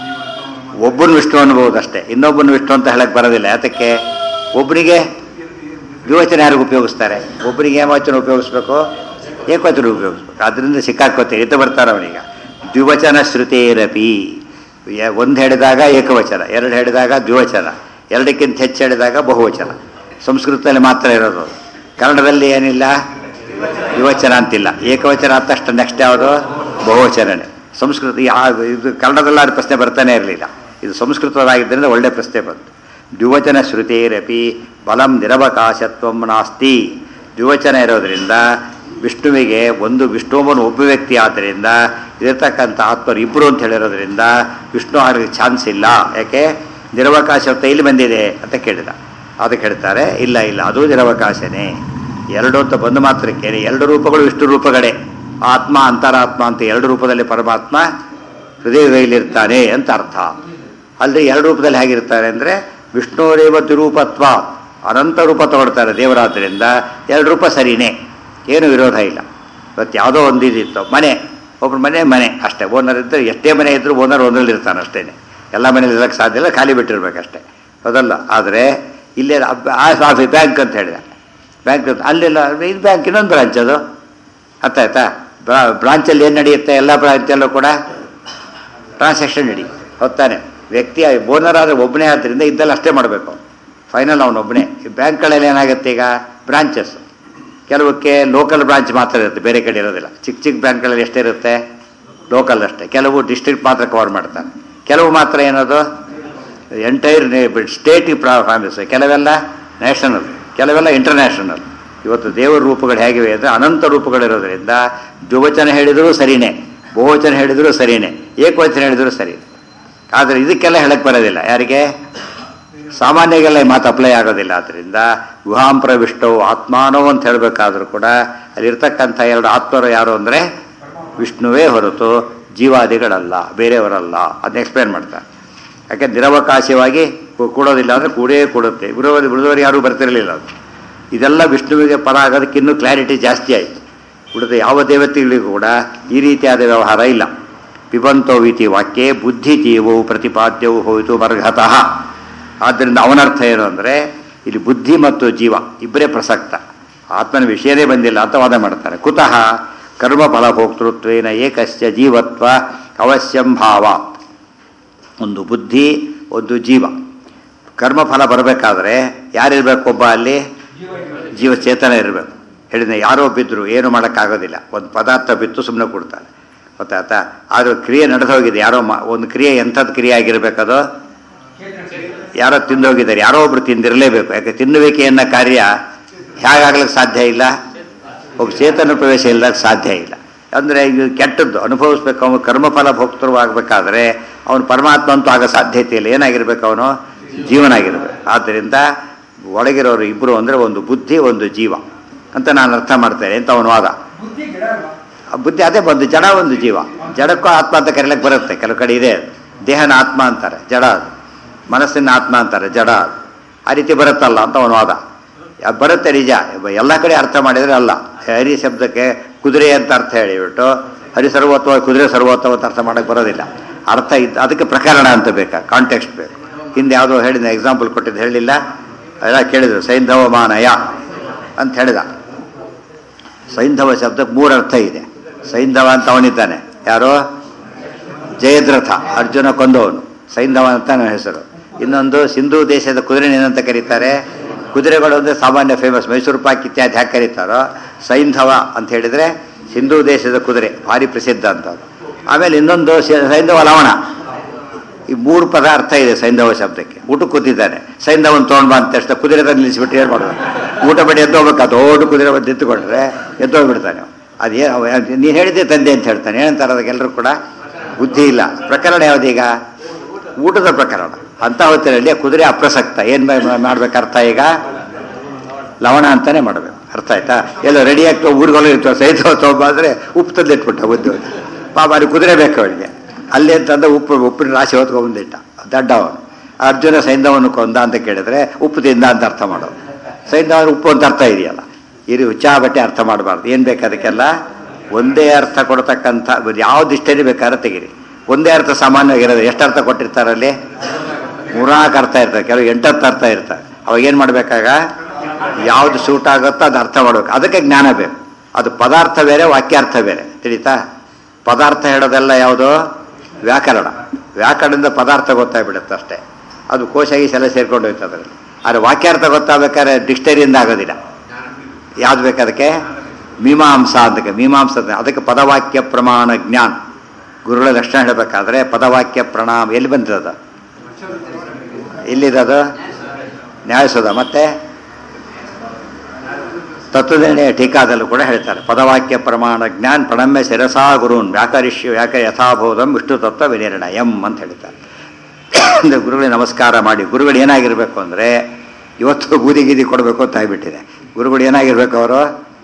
ಒಬ್ಬನ ವಿಷ್ಣು ಅನ್ಬೋದು ಅಷ್ಟೇ ಇನ್ನೊಬ್ಬನ ವಿಷ್ಣು ಅಂತ ಹೇಳಕ್ ಬರೋದಿಲ್ಲ ಯಾತಕ್ಕೆ ಒಬ್ಬನಿಗೆ ದ್ವಿವಚನ ಯಾರಿಗೆ ಉಪಯೋಗಿಸ್ತಾರೆ ಒಬ್ಬರಿಗೆ ಏಮವಚನ ಉಪಯೋಗಿಸ್ಬೇಕು ಏಕವಚನ ಉಪಯೋಗಿಸ್ಬೇಕು ಅದರಿಂದ ಸಿಕ್ಕಾಕೋತೀರಿ ಅಂತ ಬರ್ತಾರೆ ಅವನಿಗ ದ್ವಿವಚನ ಶ್ರುತೇರಪಿ ಒಂದು ಹೇಳಿದಾಗ ಏಕವಚನ ಎರಡು ಹೇಳಿದಾಗ ದ್ವಿವಚನ ಎರಡಕ್ಕಿಂತ ಹೆಚ್ಚು ಹೇಳಿದಾಗ ಬಹುವಚನ ಸಂಸ್ಕೃತದಲ್ಲಿ ಮಾತ್ರ ಇರೋದು ಅದು. ಕನ್ನಡದಲ್ಲಿ ಏನಿಲ್ಲ ದ್ವಿವಚನ ಅಂತಿಲ್ಲ ಏಕವಚನ ಆದ ತಕ್ಷಣ ನೆಕ್ಸ್ಟ್ ಯಾವುದು ಬಹುವಚನನೇ ಸಂಸ್ಕೃತ ಯಾ- ಇದು ಕನ್ನಡದಲ್ಲಿ ಅದು ಪ್ರಶ್ನೆ ಬರ್ತಾನೆ ಇರಲಿಲ್ಲ ಇದು ಸಂಸ್ಕೃತವಾಗಿದ್ದರಿಂದ ಒಳ್ಳೆ ಪ್ರಶ್ನೆ ಬಂತು ದ್ವಿವಚನ ಶ್ರುತೇರಪಿ ಬಲಂ ನಿರವಕಾಶತ್ವಂ ನಾಸ್ತಿ ದ್ವಿವಚನ ಇರೋದ್ರಿಂದ ವಿಷ್ಣುವಿಗೆ ಒಂದು ವಿಷ್ಣುವನು ಒಬ್ಬ ವ್ಯಕ್ತಿ ಆದ್ದರಿಂದ ಇರತಕ್ಕಂಥ ಆತ್ಮರು ಇಬ್ಬರು ಅಂತ ಹೇಳಿರೋದ್ರಿಂದ ವಿಷ್ಣು ಆಗಲಿಕ್ಕೆ ಚಾನ್ಸ್ ಇಲ್ಲ ಯಾಕೆ ನಿರವಕಾಶ ಅಂತ ಇಲ್ಲಿ ಬಂದಿದೆ ಅಂತ ಕೇಳಿದ ಅದಕ್ಕೆ ಹೇಳ್ತಾರೆ ಇಲ್ಲ ಇಲ್ಲ ಅದು ನಿರವಕಾಶನೇ ಎರಡು ಅಂತ ಬಂದು ಮಾತ್ರಕ್ಕೆ ಎರಡು ರೂಪಗಳು ವಿಷ್ಣು ರೂಪಗಳೇ ಆತ್ಮ ಅಂತರಾತ್ಮ ಅಂತ ಎರಡು ರೂಪದಲ್ಲಿ ಪರಮಾತ್ಮ ಹೃದಯದಲ್ಲಿರ್ತಾನೆ ಅಂತ ಅರ್ಥ ಅಲ್ಲದೆ ಎರಡು ರೂಪದಲ್ಲಿ ಹೇಗಿರ್ತಾರೆ ಅಂದರೆ ವಿಷ್ಣುರೇವ ದ್ವಿರೂಪತ್ವ ಅನಂತ ರೂಪ ತಗೊಳ್ತಾರೆ ದೇವರಾದ್ರಿಂದ ಎರಡು ರೂಪ ಸರಿನೇ ಏನು ವಿರೋಧ ಇಲ್ಲ ಇವತ್ತು ಯಾವುದೋ ಒಂದು ಇದಿತ್ತು ಮನೆ ಒಬ್ರು ಮನೆ ಮನೆ ಅಷ್ಟೇ ಓನರ್ ಇದ್ದರೆ ಎಷ್ಟೇ ಮನೆ ಇದ್ದರೂ ಓನರ್ ಒಂದರಲ್ಲಿ ಇರ್ತಾನೆ ಅಷ್ಟೇ ಎಲ್ಲ ಮನೇಲಿ ಇರೋಕ್ಕೆ ಸಾಧ್ಯ ಇಲ್ಲ ಖಾಲಿ ಬಿಟ್ಟಿರ್ಬೇಕಷ್ಟೇ ಹೌದಲ್ಲ ಆದರೆ ಇಲ್ಲೇ ಆಫೀಸ್ ಬ್ಯಾಂಕ್ ಅಂತ ಹೇಳಿದ ಬ್ಯಾಂಕ್ ಅಲ್ಲೆಲ್ಲ ಇದು ಬ್ಯಾಂಕ್ ಇನ್ನೊಂದು ಬ್ರಾಂಚ್ ಅದು ಅರ್ಥ ಆಯ್ತಾ ಬ್ರಾಂಚಲ್ಲಿ ಏನು ನಡೆಯುತ್ತೆ ಎಲ್ಲ ಬ್ರಾಂಚಲ್ಲೂ ಕೂಡ ಟ್ರಾನ್ಸಾಕ್ಷನ್ ನಡಿ ಹೊತ್ತಾನೆ ವ್ಯಕ್ತಿ ಓನರ್ ಆದರೆ ಒಬ್ಬನೇ ಆದ್ದರಿಂದ ಇದ್ದಲ್ಲ ಅಷ್ಟೇ ಮಾಡಬೇಕು ಫೈನಲ್ ಅವನೊಬ್ಬನೇ ಈ ಬ್ಯಾಂಕ್ಗಳಲ್ಲಿ ಏನಾಗುತ್ತೆ ಈಗ ಬ್ರಾಂಚಸ್ ಕೆಲವಕ್ಕೆ ಲೋಕಲ್ ಬ್ರಾಂಚ್ ಮಾತ್ರ ಇರುತ್ತೆ ಬೇರೆ ಕಡೆ ಇರೋದಿಲ್ಲ ಚಿಕ್ಕ ಚಿಕ್ಕ ಬ್ಯಾಂಕ್ಗಳಲ್ಲಿ ಎಷ್ಟಿರುತ್ತೆ ಲೋಕಲ್ ಅಷ್ಟೇ ಕೆಲವು ಡಿಸ್ಟ್ರಿಕ್ಟ್ ಮಾತ್ರ ಕವರ್ ಮಾಡ್ತಾರೆ ಕೆಲವು ಮಾತ್ರ ಏನದು ಎಂಟೈರ್ ಸ್ಟೇಟಿಗೆ ಪ್ರಾಮಿಸ್ ಕೆಲವೆಲ್ಲ ನ್ಯಾಷನಲ್ ಕೆಲವೆಲ್ಲ ಇಂಟರ್ನ್ಯಾಷನಲ್ ಇವತ್ತು ದೇವರ ರೂಪಗಳು ಹೇಗಿವೆ ಅಂದರೆ ಅನಂತ ರೂಪಗಳಿರೋದ್ರಿಂದ ದ್ವಿವಚನ ಹೇಳಿದರೂ ಸರಿನೇ ಬಹುವಚನ ಹೇಳಿದರೂ ಸರಿನೇ ಏಕವಚನ ಹೇಳಿದರೂ ಸರಿ ಆದರೆ ಇದಕ್ಕೆಲ್ಲ ಹೇಳಕ್ಕೆ ಬರೋದಿಲ್ಲ ಯಾರಿಗೆ ಸಾಮಾನ್ಯಗೆಲ್ಲ ಈ ಮಾತು ಅಪ್ಲೈ ಆಗೋದಿಲ್ಲ ಆದ್ದರಿಂದ ಗುಹಾಂ ಪ್ರವಿಷ್ಟವು ಆತ್ಮಾನೋ ಅಂತ ಹೇಳಬೇಕಾದ್ರೂ ಕೂಡ ಅಲ್ಲಿರ್ತಕ್ಕಂಥ ಎರಡು ಆತ್ಮರು ಯಾರು ಅಂದರೆ ವಿಷ್ಣುವೇ ಹೊರತು ಜೀವಾದಿಗಳಲ್ಲ ಬೇರೆಯವರಲ್ಲ ಅದನ್ನ ಎಕ್ಸ್ಪ್ಲೇನ್ ಮಾಡ್ತಾರೆ ಯಾಕೆ ನಿರವಕಾಶವಾಗಿ ಕೂ- ಕೂಡೋದಿಲ್ಲ ಅಂದರೆ ಕೂಡೇ ಕೂಡುತ್ತೆ ಉಳಿದವರು ಉಳಿದವರು ಯಾರೂ ಬರ್ತಿರಲಿಲ್ಲ ಅದು ಇದೆಲ್ಲ ವಿಷ್ಣುವಿಗೆ ಪರ ಆಗೋದಕ್ಕೆ ಇನ್ನೂ ಕ್ಲಾರಿಟಿ ಜಾಸ್ತಿ ಆಯಿತು ಉಳಿದ ಯಾವ ದೇವತೆಗಳಿಗೂ ಕೂಡ ಈ ರೀತಿಯಾದ ವ್ಯವಹಾರ ಇಲ್ಲ ಪಿಬಂತೋ ಇತಿ ವಾಕ್ಯೆ ಬುದ್ಧಿ ಜೀವವು ಪ್ರತಿಪಾದ್ಯವು ಹೋಯಿತು ವರ್ಗತಃ ಆದ್ದರಿಂದ ಅವನರ್ಥ ಏನು ಅಂದರೆ ಇಲ್ಲಿ ಬುದ್ಧಿ ಮತ್ತು ಜೀವ ಇಬ್ಬರೇ ಪ್ರಸಕ್ತ ಆತ್ಮನ ವಿಷಯನೇ ಬಂದಿಲ್ಲ ಅಂತ ವಾದ ಮಾಡ್ತಾರೆ ಕುತಃ ಕರ್ಮ ಫಲಭೋಕ್ತೃತ್ವೇನ ಏಕಸ್ಯ ಜೀವತ್ವ ಅವಶ್ಯಂ ಭಾವಾತ್ ಒಂದು ಬುದ್ಧಿ ಒಂದು ಜೀವ ಕರ್ಮಫಲ ಬರಬೇಕಾದ್ರೆ ಯಾರಿರ್ಬೇಕು ಒಬ್ಬ ಅಲ್ಲಿ ಜೀವ ಜೀವ ಜೀವ ಚೇತನ ಇರಬೇಕು ಹೇಳಿದ ಯಾರೋ ಬಿದ್ದರು ಏನು ಮಾಡೋಕ್ಕಾಗೋದಿಲ್ಲ ಒಂದು ಪದಾರ್ಥ ಬಿತ್ತು ಸುಮ್ಮನೆ ಕೊಡ್ತಾರೆ ಗೊತ್ತಾಯ್ತಾ ಆದರೂ ಕ್ರಿಯೆ ನಡೆದು ಹೋಗಿದೆ ಯಾರೋ ಮಾ ಒಂದು ಕ್ರಿಯೆ ಎಂಥದ್ದು ಕ್ರಿಯೆ ಆಗಿರಬೇಕದು ಚೇತನ ಯಾರೋ ತಿಂದೋಗಿದ್ದಾರೆ ಯಾರೋ ಒಬ್ರು ತಿಂದಿರಲೇಬೇಕು ಯಾಕೆ ತಿನ್ನುವಿಕೆ ಅನ್ನೋ ಕಾರ್ಯ ಹೇಗಾಗ್ಲಿಕ್ಕೆ ಸಾಧ್ಯ ಇಲ್ಲ ಒಬ್ಬ ಚೇತನ ಪ್ರವೇಶ ಇಲ್ಲದಾಗ ಸಾಧ್ಯ ಇಲ್ಲ ಅಂದರೆ ಇದು ಕೆಟ್ಟದ್ದು ಅನುಭವಿಸ್ಬೇಕು ಅವನು ಕರ್ಮಫಲ ಭೋಕ್ತೃವಾಗಬೇಕಾದ್ರೆ ಅವನು ಪರಮಾತ್ಮ ಅಂತೂ ಆಗೋ ಸಾಧ್ಯತೆ ಇಲ್ಲ ಏನಾಗಿರ್ಬೇಕು ಅವನು ಜೀವನಾಗಿರ್ಬೇಕು ಆದ್ದರಿಂದ ಒಳಗಿರೋರು ಇಬ್ಬರು ಅಂದರೆ ಒಂದು ಬುದ್ಧಿ ಒಂದು ಜೀವ ಅಂತ ನಾನು ಅರ್ಥ ಮಾಡ್ತೇನೆ ಅಂತ ಅವನ ವಾದ ಬುದ್ಧಿ ಗಿಡ ಅಲ್ವಾ ಆ ಬುದ್ಧಿ ಅದೇ ಒಂದು ಜಡ ಒಂದು ಜೀವ ಜಡಕ್ಕೂ ಆತ್ಮ ಅಂತ ಕರೀಲಕ್ಕೆ ಬರುತ್ತೆ ಕೆಲವು ಕಡೆ ಇದೆ ಅದು. ದೇಹನ ಆತ್ಮ ಅಂತಾರೆ ಜಡ ಅದು ಮನಸ್ಸಿನ ಆತ್ಮ ಅಂತಾರೆ ಜಡ ಅದು ಆ ರೀತಿ ಬರುತ್ತಲ್ಲ ಅಂತ ಅವನು ವಾದ ಯಾ- ಬರುತ್ತೆ ನಿಜ ಎಲ್ಲ ಕಡೆ ಅರ್ಥ ಮಾಡಿದರೆ ಅಲ್ಲ ಹರಿ ಶಬ್ದಕ್ಕೆ ಕುದುರೆ ಅಂತ ಅರ್ಥ ಹೇಳಿಬಿಟ್ಟು ಹರಿ ಸರ್ವೋತ್ತಮ ಕುದುರೆ ಸರ್ವೋತ್ತಮ ಅಂತ ಅರ್ಥ ಮಾಡೋಕ್ಕೆ ಬರೋದಿಲ್ಲ ಅರ್ಥ ಇದ್ದು ಅದಕ್ಕೆ ಪ್ರಕರಣ ಅಂತ ಬೇಕಾ ಕಾಂಟೆಕ್ಸ್ಟ್ ಬೇಕು ಹಿಂದೆ ಯಾವುದೋ ಹೇಳಿದ ಎಕ್ಸಾಂಪಲ್ ಕೊಟ್ಟಿದ್ದು ಹೇಳಿಲ್ಲ ಎಲ್ಲ ಕೇಳಿದ್ರು ಸೈಂಧವಮಾನಯ ಅಂತ ಹೇಳಿದ ಸೈಂಧವ ಶಬ್ದಕ್ಕೆ ಮೂರು ಅರ್ಥ ಇದೆ ಸೈಂಧವ ಅಂತ ಅವನಿದ್ದಾನೆ ಯಾರೋ ಜಯದ್ರಥ ಅರ್ಜುನ ಕೊಂದವನು ಸೈಂಧವ ಅಂತ ನನ್ನ ಹೆಸರು ಇನ್ನೊಂದು ಸಿಂಧೂ ದೇಶದ ಕುದುರೆ ಏನಂತ ಕರೀತಾರೆ ಕುದುರೆಗಳು ಅಂದರೆ ಸಾಮಾನ್ಯ ಫೇಮಸ್ ಮೈಸೂರು ಪಾಕ್ ಇತ್ಯಾದಿ ಹ್ಯಾಕೆ ಕರೀತಾರೋ ಸೈಂಧವ ಅಂತ ಹೇಳಿದರೆ ಸಿಂಧೂ ದೇಶದ ಕುದುರೆ ಭಾರಿ ಪ್ರಸಿದ್ಧ ಅಂತ ಅದು. ಆಮೇಲೆ ಇನ್ನೊಂದು ಸಿ- ಸೈಂಧವ ಲವಣ ಈ ಮೂರು ಪದ ಅರ್ಥ ಇದೆ ಸೈಂಧವ ಶಬ್ದಕ್ಕೆ ಊಟಕ್ಕೆ ಕೂತಿದ್ದಾನೆ ಸೈಂಧವನ್ ತೊಗೊಂಡ್ ಬಾ ಅಂತ ತಕ್ಷಣ ಕುದುರೆ ತಂದು ನಿಲ್ಲಿಸ್ಬಿಟ್ಟು ಏನು ಮಾಡೋದು ಊಟ ಮಾಡಿ ಎದ್ದೋಗ್ಬೇಕು ಅದು ದೊಡ್ಡ ಕುದುರೆ ಬಂದು ಎತ್ತುಕೊಂಡ್ರೆ ಎದ್ದೋಗ್ಬಿಡ್ತಾನೆ ಅದೇ ನೀನು ಹೇಳಿದ್ದೆ ತಂದೆ ಅಂತ ಹೇಳ್ತಾನೆ ಏನಂತಾರೆ ಅದಕ್ಕೆ ಎಲ್ಲರೂ ಕೂಡ ಬುದ್ಧಿ ಇಲ್ಲ ಪ್ರಕರಣ ಯಾವುದೀಗ ಊಟದ ಪ್ರಕರಣ ಅಂತ ಹೊತ್ತಿನಲ್ಲಿ ಕುದುರೆ ಅಪ್ರಸಕ್ತ ಏನು ಮಾಡ್ಬೇಕು ಅರ್ಥ ಈಗ ಲವಣ ಅಂತಾನೆ ಮಾಡಬೇಕು ಅರ್ಥ ಆಯ್ತಾ ಎಲ್ಲ ರೆಡಿ ಆಗ್ತಾ ಊರುಗಳು ಇರ್ತವೆ ಸಹಿತ ತೊಗೊಂಬ ಅಂದರೆ ಉಪ್ಪು ತಂದು ಇಟ್ಬಿಟ್ಟ ಬುದ್ಧಿ ಪಾಪ ಅಲ್ಲಿ ಕುದುರೆ ಬೇಕು ಅವಳಿಗೆ ಅಲ್ಲಿ ಅಂತಂದ ಉಪ್ಪು ಉಪ್ಪಿನ ರಾಶಿ ಹೊತ್ಕೊಂಡ್ಬಂದಿಟ್ಟ ದಡ್ಡ ಅವನು ಅರ್ಜುನ ಸೈಂಧವನ್ನು ಕೊಂದ ಅಂತ ಕೇಳಿದ್ರೆ ಉಪ್ಪು ತಿಂದ ಅಂತ ಅರ್ಥ ಮಾಡೋದು ಸೈಂಧವ ಉಪ್ಪು ಅಂತ ಅರ್ಥ ಇದೆಯಲ್ಲ ಇರಿ ಹುಚ್ಚಾ ಬಟ್ಟೆ ಅರ್ಥ ಮಾಡಬಾರ್ದು ಏನು ಬೇಕು ಅದಕ್ಕೆಲ್ಲ ಒಂದೇ ಅರ್ಥ ಕೊಡ್ತಕ್ಕಂಥ ಯಾವ ದಿಷ್ಟೇ ಬೇಕಾದ್ರೆ ತೆಗೀರಿ ಒಂದೇ ಅರ್ಥ ಸಾಮಾನ್ಯವಾಗಿರೋದು ಎಷ್ಟು ಅರ್ಥ ಕೊಟ್ಟಿರ್ತಾರಲ್ಲಿ ಮೂರ್ನಾಲ್ಕು ಅರ್ಥ ಇರ್ತದೆ ಕೆಲವು ಎಂಟತ್ತು ಅರ್ಥ ಇರ್ತದೆ ಅವಾಗ ಏನು ಮಾಡಬೇಕಾಗ ಯಾವುದು ಸೂಟ್ ಆಗುತ್ತೋ ಅದು ಅರ್ಥ ಮಾಡ್ಬೇಕು ಅದಕ್ಕೆ ಜ್ಞಾನ ಬೇಕು ಅದು ಪದಾರ್ಥ ಬೇರೆ ವಾಕ್ಯಾರ್ಥ ಬೇರೆ ತಿಳಿತಾ ಪದಾರ್ಥ ಹೇಳೋದೆಲ್ಲ ಯಾವುದು ವ್ಯಾಕರಣ ವ್ಯಾಕರಣದಿಂದ ಪದಾರ್ಥ ಗೊತ್ತಾಗ್ಬಿಡುತ್ತೆ ಅಷ್ಟೇ ಅದು ಕೋಶ ಗೀಶ ಎಲ್ಲ ಸೇರ್ಕೊಂಡು ಹೋಯ್ತು ಅದರಲ್ಲಿ ಆದರೆ ವಾಕ್ಯಾರ್ಥ ಗೊತ್ತಾಗಬೇಕಾದ್ರೆ ಡಿಕ್ಷನರಿಯಿಂದ ಆಗೋದಿಲ್ಲ ಯಾವ್ದು ಬೇಕು ಅದಕ್ಕೆ ಮೀಮಾಂಸ ಅಂತಕ್ಕೆ ಮೀಮಾಂಸ ಅಂತ ಅದಕ್ಕೆ ಪದವಾಕ್ಯ ಪ್ರಮಾಣ ಜ್ಞಾನ ಗುರುಗಳ ಲಕ್ಷಣ ಹೇಳಬೇಕಾದ್ರೆ ಪದವಾಕ್ಯ ಪ್ರಣಾಮ ಎಲ್ಲಿ ಬಂದಿರೋದು ಎಲ್ಲಿರೋದು ನ್ಯಾಯಸೋದ ಮತ್ತೆ ತತ್ವನಿರ್ಣಯ ಟೀಕಾದಲ್ಲೂ ಕೂಡ ಹೇಳ್ತಾರೆ ಪದವಾಕ್ಯ ಪ್ರಮಾಣ ಜ್ಞಾನ ಪ್ರಣಮ್ಯ ಶಿರಸಾ ಗುರುನ್ ವ್ಯಾಕರಿಷ್ಯ ವ್ಯಾಕ ಯಥಾಬೋಧಂ ವಿಷ್ಣು ತತ್ವ ವಿನಿರ್ಣಯಂ ಅಂತ ಹೇಳ್ತಾರೆ ಅಂದ್ರೆ ಗುರುಗಳಿಗೆ ನಮಸ್ಕಾರ ಮಾಡಿ ಗುರುಗಳು ಏನಾಗಿರ್ಬೇಕು ಅಂದರೆ ಇವತ್ತು ಬೂದಿ ಗೀದಿ ಕೊಡಬೇಕು ಅಂತ ಆಗಿಬಿಟ್ಟಿದೆ ಗುರುಗಳು ಏನಾಗಿರ್ಬೇಕು ಅವರು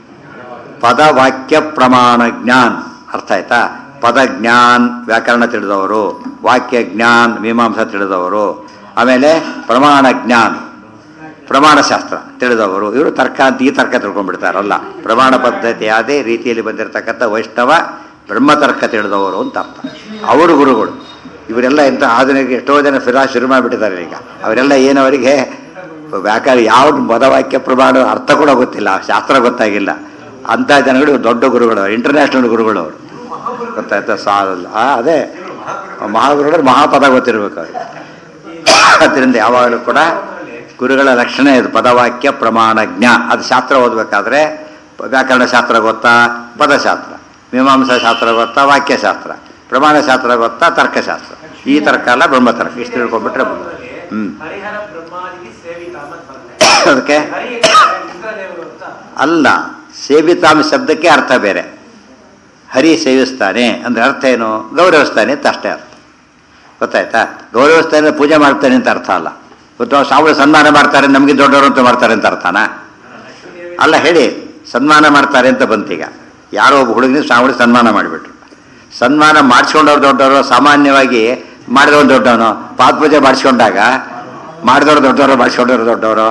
ಪದವಾಕ್ಯ ಪ್ರಮಾಣ ಜ್ಞಾನ್ ಅರ್ಥ ಆಯ್ತಾ ಪದ ಜ್ಞಾನ್ ವ್ಯಾಕರಣ ತಿಳಿದವರು ವಾಕ್ಯ ಜ್ಞಾನ್ ಮೀಮಾಂಸ ತಿಳಿದವರು ಆಮೇಲೆ ಪ್ರಮಾಣ ಜ್ಞಾನ್ ಪ್ರಮಾಣಶಾಸ್ತ್ರ ತಿಳಿದವರು ಇವರು ತರ್ಕ ಅಂತ ಈ ತರ್ಕ ತಿಳ್ಕೊಂಡ್ಬಿಡ್ತಾರಲ್ಲ ಪ್ರಮಾಣ ಪದ್ಧತಿ ಅದೇ ರೀತಿಯಲ್ಲಿ ಬಂದಿರತಕ್ಕಂಥ ವೈಷ್ಣವ ಬ್ರಹ್ಮತರ್ಕ ತಿಳಿದವರು ಅಂತ ಅರ್ಥ ಅವರು ಗುರುಗಳು ಇವರೆಲ್ಲ ಎಂಥ ಆಧುನಿಕ ಎಷ್ಟೋ ಜನ ಫಿರಾ ಶುರು ಮಾಡಿಬಿಟ್ಟಿದ್ದಾರೆ ಈಗ ಅವರೆಲ್ಲ ಏನವರಿಗೆ ವ್ಯಾಕರಣ ಯಾವ ಪದವಾಕ್ಯ ಪ್ರಮಾಣ ಅರ್ಥ ಕೂಡ ಗೊತ್ತಿಲ್ಲ ಶಾಸ್ತ್ರ ಗೊತ್ತಾಗಿಲ್ಲ ಅಂಥ ಜನಗಳು ದೊಡ್ಡ ಗುರುಗಳು ಇಂಟರ್ನ್ಯಾಷನಲ್ ಗುರುಗಳು ಅವರು ಗೊತ್ತಾಯ್ತಾ ಸಾಲಲ್ಲ ಆ, ಅದೇ ಮಹಾಗುರುಗಳು ಮಹಾಪದ ಗೊತ್ತಿರ್ಬೇಕು ಅವ್ರಿಗೆ ಅದರಿಂದ ಯಾವಾಗಲೂ ಕೂಡ ಗುರುಗಳ ಲಕ್ಷಣ ಇದು ಪದವಾಕ್ಯ ಪ್ರಮಾಣ ಜ್ಞ ಅದು ಶಾಸ್ತ್ರ ಓದಬೇಕಾದ್ರೆ ವ್ಯಾಕರಣ ಶಾಸ್ತ್ರ ಗೊತ್ತಾ ಪದಶಾಸ್ತ್ರ ಮೀಮಾಂಸಾ ಶಾಸ್ತ್ರ ಗೊತ್ತಾ ವಾಕ್ಯಶಾಸ್ತ್ರ ಪ್ರಮಾಣ ಶಾಸ್ತ್ರ ಗೊತ್ತಾ ತರ್ಕಶಾಸ್ತ್ರ ಈ ತರ್ಕ ಅಲ್ಲ ಬ್ರಹ್ಮತರ್ಕ ಇಷ್ಟು ತಿಳ್ಕೊಂಡ್ಬಿಟ್ರೆ ಹ್ಞೂ ಹರಿಹರ ಬ್ರಹ್ಮಾದಿಗೆ ಸೇವಿತ ಅಂತ ಬರುತ್ತೆ ಅದಕ್ಕೆ ಹರಿ ಇಂದ್ರದೇವರು ಅಂತ ಅಲ್ಲ ಸೇವಿತಾಮ ಶಬ್ದಕ್ಕೆ ಅರ್ಥ ಬೇರೆ ಹರಿ ಸೇವಿಸ್ತಾನೆ ಅಂದ್ರೆ ಅರ್ಥ ಏನು ಗೌರವಿಸ್ತಾನೆ ಅಂತ ಅಷ್ಟೇ ಅರ್ಥ ಗೊತ್ತಾಯ್ತಾ ಗೌರವಿಸ್ತಾನೆ ಅಂದ್ರೆ ಪೂಜೆ ಮಾಡ್ತಾನೆ ಅಂತ ಅರ್ಥ ಅಲ್ಲ ಗೊತ್ತು ಸಾವಳು ಸನ್ಮಾನ ಮಾಡ್ತಾರೆ ನಮಗೆ ದೊಡ್ಡವರು ಅಂತ ಮಾಡ್ತಾರೆ ಅಂತ ಅರ್ಥನಾ ಅಲ್ಲ ಹೇಳಿ ಸನ್ಮಾನ ಮಾಡ್ತಾರೆ ಅಂತ ಬಂತೀಗ ಯಾರೋ ಒಬ್ಬ ಹುಡುಗನಿಗೆ ಸಾವಳಿ ಸನ್ಮಾನ ಮಾಡಿಬಿಟ್ರು ಸನ್ಮಾನ ಮಾಡಿಸ್ಕೊಂಡವ್ರು ದೊಡ್ಡವರು ಸಾಮಾನ್ಯವಾಗಿ ಮಾಡಿದವನು ದೊಡ್ಡವನು ಪಾದ ಪೂಜೆ ಮಾಡಿಸ್ಕೊಂಡಾಗ ಮಾಡಿದವರು ದೊಡ್ಡವರು ಮಾಡಿಸ್ಕೊಂಡವ್ರು ದೊಡ್ಡವರು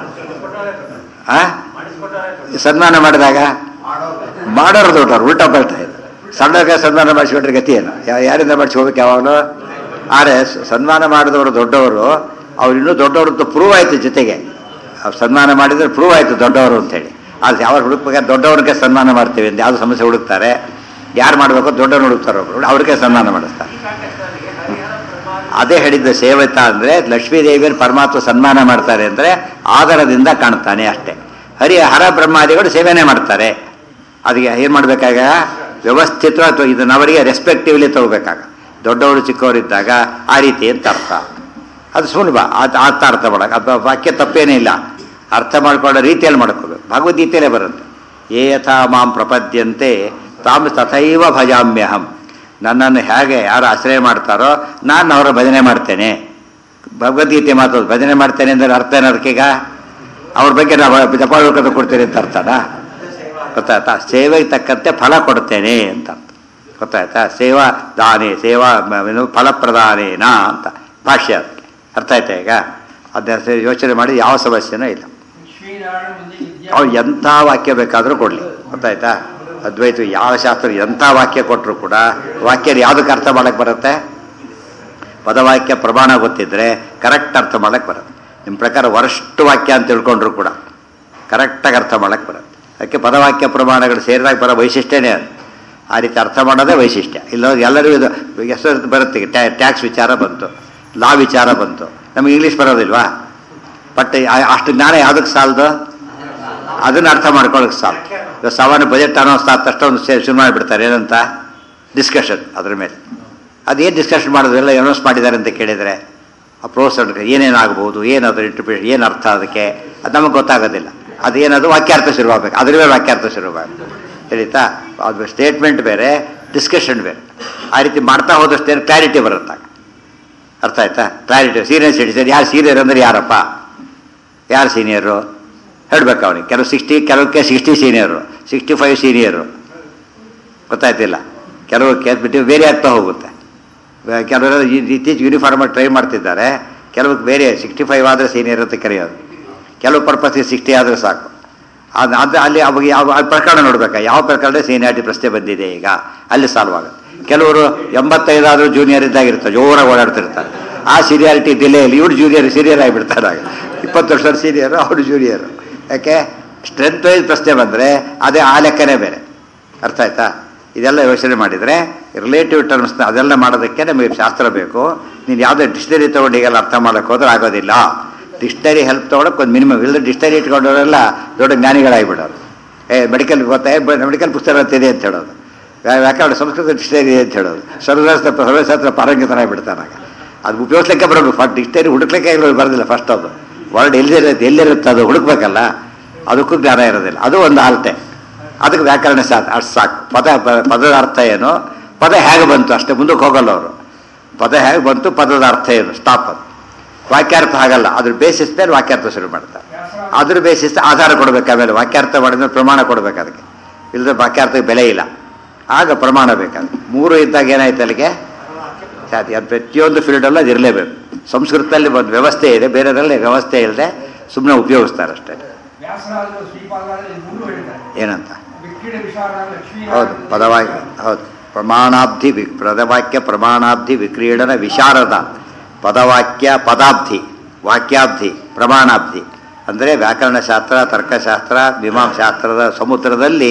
ಆ ಸನ್ಮಾನ ಮಾಡಿದಾಗ ಮಾಡೋರು ದೊಡ್ಡವರು ಉಲ್ಟಾ ಪಲ್ಟಾ ಇದೆ ಸಣ್ಣಗೆ ಸನ್ಮಾನ ಮಾಡಿಸ್ಕೊಂಡ್ರೆ ಗತಿ ಏನು ಯಾ- ಯಾರಿಂದ ಮಾಡಿಸ್ಕೋಬೇಕು ಯಾವಾಗಲೂ ಆದರೆ ಸ- ಸನ್ಮಾನ ಮಾಡಿದವರು ದೊಡ್ಡವರು ಅವ್ರು ಇನ್ನೂ ದೊಡ್ಡವರು ಅಂತ ಪ್ರೂವ್ ಆಯಿತು ಜೊತೆಗೆ ಅವ್ರು ಸನ್ಮಾನ ಮಾಡಿದ್ರೆ ಪ್ರೂವ್ ಆಯಿತು ದೊಡ್ಡವರು ಅಂತೇಳಿ ಅದು ಯಾವ ಹುಡುಕ್ಬೇಕಾದ್ರೆ ದೊಡ್ಡವ್ರಿಗೆ ಸನ್ಮಾನ ಮಾಡ್ತೀವಿ ಅಂತ ಯಾವುದು ಸಮಸ್ಯೆ ಹುಡುಕ್ತಾರೆ ಯಾರು ಮಾಡಬೇಕು ದೊಡ್ಡವ್ರು ಹುಡುಕ್ತಾರೆ ಒಬ್ರು ಅವ್ರಿಗೆ ಸನ್ಮಾನ ಮಾಡಿಸ್ತಾರೆ ಅದೇ ಹೇಳಿದ್ದು ಸೇವಿತ ಅಂದರೆ ಲಕ್ಷ್ಮೀದೇವಿಯನ್ನು ಪರಮಾತ್ಮ ಸನ್ಮಾನ ಮಾಡ್ತಾರೆ ಅಂದರೆ ಆದರದಿಂದ ಕಾಣ್ತಾನೆ ಅಷ್ಟೇ ಹರಿ ಹರ ಬ್ರಹ್ಮಾದಿಗಳು ಸೇವನೆ ಮಾಡ್ತಾರೆ ಅದಕ್ಕೆ ಏನು ಮಾಡಬೇಕಾಗ ವ್ಯವಸ್ಥಿತ ಅಥವಾ ಇದನ್ನ ಅವರಿಗೆ ರೆಸ್ಪೆಕ್ಟಿವ್ಲಿ ತಗೋಬೇಕಾಗ ದೊಡ್ಡವರು ಚಿಕ್ಕವರಿದ್ದಾಗ ಆ ರೀತಿ ಅಂತ ಅರ್ಥ ಅದು ಸುಲಭ ಅದು ಆ ಅರ್ಥ ಮಾಡಕ್ಕೆ ಅದು ವಾಕ್ಯ ತಪ್ಪೇನೇ ಇಲ್ಲ ಅರ್ಥ ಮಾಡ್ಕೊಳ್ಳೋ ರೀತಿಯಲ್ಲಿ ಮಾಡ್ಕೋಬೇಕು ಭಗವದ್ಗೀತೆಯಲ್ಲೇ ಬರುತ್ತೆ ಏ ಯಥಾ ಮಾಂ ಪ್ರಪದ್ಯಂತೆ ತಾಮ್ ತಥೈವ ಭಜಾಮ್ಯಹಂ ನನ್ನನ್ನು ಹೇಗೆ ಯಾರು ಆಶ್ರಯ ಮಾಡ್ತಾರೋ ನಾನು ಅವರ ಭಜನೆ ಮಾಡ್ತೇನೆ ಭಗವದ್ಗೀತೆ ಮಾತು ಭಜನೆ ಮಾಡ್ತೇನೆ ಅಂದರೆ ಅರ್ಥ ಏನು ಅದಕ್ಕೀಗ ಅವ್ರ ಬಗ್ಗೆ ನಾವು ಜಪಾಳಕತೆ ಕೊಡ್ತೇನೆ ಅಂತ ಅರ್ಥನಾ ಗೊತ್ತಾಯ್ತಾ ಸೇವೆಗೆ ತಕ್ಕಂತೆ ಫಲ ಕೊಡ್ತೇನೆ ಅಂತ ಅರ್ಥ ಗೊತ್ತಾಯ್ತಾ ಸೇವಾ ದಾನೆ ಸೇವಾ ಮ- ಏನು ಫಲಪ್ರದಾನೇನ ಅಂತ ಭಾಷ್ಯ ಅದಕ್ಕೆ ಅರ್ಥ ಆಯ್ತಾ ಈಗ ಅದನ್ನ ಸರಿ ಯೋಚನೆ ಮಾಡಿ ಯಾವ ಸಮಸ್ಯೆನೂ ಇಲ್ಲ ಲಕ್ಷ್ಮೀನಾರಾಯಣ ಮುಂದೆ ವಿದ್ಯಾ ಅವ್ರು ಎಂಥ ವಾಕ್ಯ ಬೇಕಾದರೂ ಕೊಡಲಿ ಗೊತ್ತಾಯ್ತಾ ಅದ್ವೈತ ಯಾವ ಶಾಸ್ತ್ರ ಎಂಥ ವಾಕ್ಯ ಕೊಟ್ಟರು ಕೂಡ ವಾಕ್ಯ ಯಾವುದಕ್ಕೆ ಅರ್ಥ ಮಾಡಕ್ಕೆ ಬರುತ್ತೆ ಪದವಾಕ್ಯ ಪ್ರಮಾಣ ಗೊತ್ತಿದ್ರೆ ಕರೆಕ್ಟ್ ಅರ್ಥ ಮಾಡಕ್ಕೆ ಬರುತ್ತೆ ನಿಮ್ಮ ಪ್ರಕಾರ ವರಷ್ಟು ವಾಕ್ಯ ಅಂತ ತಿಳ್ಕೊಂಡ್ರು ಕೂಡ ಕರೆಕ್ಟಾಗಿ ಅರ್ಥ ಮಾಡಕ್ಕೆ ಬರುತ್ತೆ ಅದಕ್ಕೆ ಪದವಾಕ್ಯ ಪ್ರಮಾಣಗಳು ಸೇರಿದಾಗ ಬರೋ ವೈಶಿಷ್ಟ್ಯನೇ ಅದು ಆ ರೀತಿ ಅರ್ಥ ಮಾಡೋದೇ ವೈಶಿಷ್ಟ್ಯ ಇಲ್ಲ ಎಲ್ಲರಿಗೂ ಇದು ಎಷ್ಟು ಬರುತ್ತೆ ಈಗ ಟ್ಯಾಕ್ಸ್ ವಿಚಾರ ಬಂತು ಲಾ ವಿಚಾರ ಬಂತು ನಮಗೆ ಇಂಗ್ಲೀಷ್ ಬರೋದಿಲ್ವಾ ಬಟ್ ಆ- ಅಷ್ಟು ಜ್ಞಾನ ಯಾವುದಕ್ಕೆ ಸಾಲದು ಅದನ್ನ ಅರ್ಥ ಮಾಡ್ಕೊಳ್ಳೋಕೆ ಸಾಕು ಇವಾಗ ಸಾಮಾನ್ಯ ಬಜೆಟ್ ಅನೌನ್ಸ್ ಆದ ತಕ್ಷಣ ಒಂದು ಶೇ- ಶುರು ಮಾಡಿಬಿಡ್ತಾರೆ ಏನಂತ ಡಿಸ್ಕಷನ್ ಅದ್ರ ಮೇಲೆ ಅದೇನು ಡಿಸ್ಕಷನ್ ಮಾಡೋದು ಎಲ್ಲ ಅನೌನ್ಸ್ ಮಾಡಿದ್ದಾರೆ ಅಂತ ಕೇಳಿದರೆ ಆ ಪ್ರೋಸ್ ಏನೇನಾಗ್ಬೋದು ಏನು ಅದ್ರ ಇಂಟರ್ಪ್ರಿಟೇಷನ್ ಏನು ಅರ್ಥ ಅದಕ್ಕೆ ಅದು ನಮಗೆ ಗೊತ್ತಾಗೋದಿಲ್ಲ ಅದೇನದು ವಾಕ್ಯಾರ್ಥ ಶುರುವಾಗಬೇಕು ಅದ್ರ ಮೇಲೆ ವಾಕ್ಯಾರ್ಥ ಶುರುವಾಗಬೇಕು ತಿಳಿತಾ ಅದು ಸ್ಟೇಟ್ಮೆಂಟ್ ಬೇರೆ ಡಿಸ್ಕಷನ್ ಬೇರೆ ಆ ರೀತಿ ಮಾಡ್ತಾ ಹೋದಷ್ಟೇನು ಕ್ಲಾರಿಟಿ ಬರುತ್ತಾಗ ಅರ್ಥ ಆಯ್ತಾ ಕ್ಲಾರಿಟಿ ಸೀನಿಯರ್ ಸಿಟಿಸನ್ ಯಾರು ಸೀನಿಯರ್ ಅಂದರೆ ಯಾರಪ್ಪ ಯಾರು ಸೀನಿಯರು ಹೇಳ್ಬೇಕು ಅವನಿಗೆ ಕೆಲವು ಸಿಕ್ಸ್ಟಿ ಕೆಲವಕ್ಕೆ sixty senior sixty five senior ಗೊತ್ತಾಯ್ತಿಲ್ಲ ಕೆಲವು ಬಿಟ್ಟು ಬೇರೆ ಆಗ್ತಾ ಹೋಗುತ್ತೆ ಬ- ಕೆಲವರು ಈ ಇತ್ತೀಚೆಗೆ ಯೂನಿಫಾರ್ಮಾಗಿ ಟ್ರೈ ಮಾಡ್ತಿದ್ದಾರೆ ಕೆಲವು ಬೇರೆ ಸಿಕ್ಸ್ಟಿ ಫೈವ್ ಆದರೆ ಸೀನಿಯರ್ ಅಂತ ಕರೆಯೋದು ಕೆಲವು ಪರ್ಪಸ್ಗೆ ಸಿಕ್ಸ್ಟಿ ಆದರೆ ಸಾಕು ಅದು ಅದು ಅಲ್ಲಿ ಅವಾಗ ಯಾವ ಆ ಪ್ರಕರಣ ನೋಡ್ಬೇಕಾ ಯಾವ ಪ್ರಕರಣ ಸೀನಿಯಾರಿಟಿ ಪ್ರಶ್ನೆ ಬಂದಿದೆ ಈಗ ಅಲ್ಲಿ ಸಾಲ್ವ್ ಆಗುತ್ತೆ ಕೆಲವರು ಎಂಬತ್ತೈದಾದರೂ ಜೂನಿಯರ್ ಇದ್ದಾಗಿರ್ತಾರೆ ಜೋರಾಗಿ ಓಡಾಡ್ತಿರ್ತಾರೆ ಆ ಸೀನಿಯಾರಿಟಿ ಡಿಲೇಯಲ್ಲಿ ಇವ್ರು ಜೂನಿಯರ್ ಸೀನಿಯರ್ ಆಗಿಬಿಡ್ತಾರೆ ಆಗ ಇಪ್ಪತ್ತು ವರ್ಷದ ಸೀನಿಯರು ಅವರು ಜೂನಿಯರು ಯಾಕೆ ಸ್ಟ್ರೆಂತ್ ವೈಸ್ ಪ್ರಶ್ನೆ ಬಂದರೆ ಅದೇ ಆ ಲೆಕ್ಕನೇ ಬೇರೆ ಅರ್ಥ ಆಯ್ತಾ ಇದೆಲ್ಲ ಯೋಚನೆ ಮಾಡಿದರೆ ರಿಲೇಟಿವ್ ಟರ್ಮ್ಸ್ನ ಅದೆಲ್ಲ ಮಾಡೋದಕ್ಕೆ ನಮಗೆ ಶಾಸ್ತ್ರ ಬೇಕು ನೀನು ಯಾವುದೇ ಡಿಕ್ಷನರಿ ತೊಗೊಂಡು ಈಗೆಲ್ಲ ಅರ್ಥ ಮಾಡೋಕ್ಕೆ ಹೋದ್ರೆ ಆಗೋದಿಲ್ಲ ಡಿಕ್ಷನರಿ ಹೆಲ್ಪ್ ತೊಗೊಳಕ್ಕೆ ಒಂದು ಮಿನಿಮಮ್ ಇಲ್ಲ ಡಿಕ್ಷನರಿ ಇಟ್ಕೊಂಡವರೆಲ್ಲ ದೊಡ್ಡ ಜ್ಞಾನಿಗಳಾಗಿಬಿಡೋರು ಏ ಮೆಡಿಕಲ್ ಗೊತ್ತಾ ಮೆಡಿಕಲ್ ಪುಸ್ತಕ ಅಂತಿದೆ ಅಂತ ಹೇಳೋದು ವ್ಯಾ- ವ್ಯಾಕರಣ ಸಂಸ್ಕೃತ ಡಿಕ್ಷನರಿ ಇದೆ ಅಂತ ಹೇಳೋದು ಸರ್ವಶಾಸ್ತ್ರ ಸರ್ವಶಾಸ್ತ್ರ ಪಾರಂಗಿತನಾಗ್ಬಿಡ್ತಾನಾಗ ಅದು ಉಪಯೋಗಿಸ್ಲಿಕ್ಕೆ ಬರೋದು ಫಸ್ಟ್ ಡಿಕ್ಷನರಿ ಹುಡುಕ್ಲಿಕ್ಕೆ ಇರೋದು ಬರೋದಿಲ್ಲ ಫಸ್ಟ್ ಅದು ವರ್ಡ್ ಎಲ್ಲಿರುತ್ತೆ ಎಲ್ಲಿರುತ್ತೆ ಅದು ಹುಡುಕ್ಬೇಕಲ್ಲ ಅದಕ್ಕೂ ಜ್ಞಾನ ಇರೋದಿಲ್ಲ ಅದು ಒಂದು ಆಲ್ಟೆ ಅದಕ್ಕೆ ವ್ಯಾಕರಣ ಸಾಕು ಅಷ್ಟು ಸಾಕು ಪದ ಪ- ಪದದ ಅರ್ಥ ಏನು ಪದ ಹೇಗೆ ಬಂತು ಅಷ್ಟೇ ಮುಂದಕ್ಕೆ ಹೋಗಲ್ಲ ಅವರು ಪದ ಹೇಗೆ ಬಂತು ಪದದ ಅರ್ಥ ಏನು ಸ್ಟಾಪ್ ಅದು ವಾಕ್ಯಾರ್ಥ ಆಗಲ್ಲ ಅದ್ರ ಬೇಸಿಸ್ ಮೇಲೆ ವಾಕ್ಯಾರ್ಥ ಶುರು ಮಾಡ್ತಾರೆ ಅದ್ರ ಬೇಸಿಸ್ ಆಧಾರ ಕೊಡ್ಬೇಕು ಆಮೇಲೆ ವಾಕ್ಯಾರ್ಥ ಮಾಡಿದ್ರೆ ಪ್ರಮಾಣ ಕೊಡ್ಬೇಕು ಅದಕ್ಕೆ ಇಲ್ಲದ್ರೆ ವಾಕ್ಯಾರ್ಥಕ್ಕೆ ಬೆಲೆ ಇಲ್ಲ ಆಗ ಪ್ರಮಾಣ ಬೇಕಾದ್ರೆ ಮೂರು ಇದ್ದಾಗ ಏನಾಯ್ತು ಅಲ್ಲಿಗೆ ಸಾಧ್ಯ ಅದು ಪ್ರತಿಯೊಂದು ಫೀಲ್ಡಲ್ಲೂ ಅದು ಇರಲೇಬೇಕು ಸಂಸ್ಕೃತದಲ್ಲಿ ಒಂದು ವ್ಯವಸ್ಥೆ ಇದೆ ಬೇರೆದ್ರಲ್ಲಿ ವ್ಯವಸ್ಥೆ ಇಲ್ಲದೆ ಸುಮ್ಮನೆ ಉಪಯೋಗಿಸ್ತಾರೆ ಅಷ್ಟೇ ವ್ಯಾಸರಾಜರು ಶ್ರೀಪಾದರಾಜರು ಮೂರು ಹೇಳ್ತಾರೆ ಏನಂತ ವಿಕ್ರೀಡ ವಿಶಾಲ ಲಕ್ಷ್ಮೀ ಹೌದು ಪದವಾಕ್ಯ ಹೌದು ಪ್ರಮಾಣಾಬ್ಧಿ ವಿ ಪದವಾಕ್ಯ ಪ್ರಮಾಣಾಬ್ಧಿ ವಿಕ್ರೀಡನ ವಿಶಾರದ ಪದವಾಕ್ಯ ಪದಾಬ್ಧಿ ವಾಕ್ಯಾಬ್ಧಿ ಪ್ರಮಾಣಾಬ್ಧಿ ಅಂದರೆ ವ್ಯಾಕರಣಶಾಸ್ತ್ರ ತರ್ಕಶಾಸ್ತ್ರ ಮೀಮಾಂಸಾಸ್ತ್ರದ ಸಮುದ್ರದಲ್ಲಿ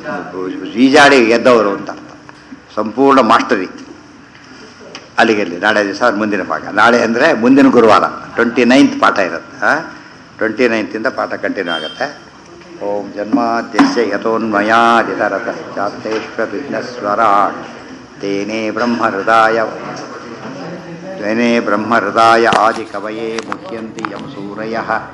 ಈಜಾಡಿ ಗೆದ್ದವರು ಅಂತ ಅರ್ಥ ಸಂಪೂರ್ಣ ಮಾಸ್ಟರಿ ಅಲ್ಲಿಗೆಲ್ಲಿ ನಾಳೆ ದಿವಸ ಮುಂದಿನ ಪಾಠ ನಾಳೆ ಅಂದರೆ ಮುಂದಿನ ಗುರುವಾರ ಟ್ವೆಂಟಿ ನೈನ್ತ್ ಪಾಠ ಇರುತ್ತೆ ಟ್ವೆಂಟಿ ನೈನ್ತಿಂದ ಪಾಠ ಕಂಟಿನ್ಯೂ ಆಗುತ್ತೆ ಓಂ ಜನ್ಮಾದ್ಯಸ್ಯ ಯಥೋನ್ಮಯಾದಿತರತಶ್ಚಾತ್ತೇಷ್ವವಿಘ್ನಸ್ವರಾಟ್ ತೇನೇ ಬ್ರಹ್ಮಹೃದಾಯ ತ್ವೇನೇ ಬ್ರಹ್ಮಹೃದಾಯ ಆದಿಕವಯೇ ಮುಹ್ಯಂತಿ ಯಂ ಸೂರಯಃ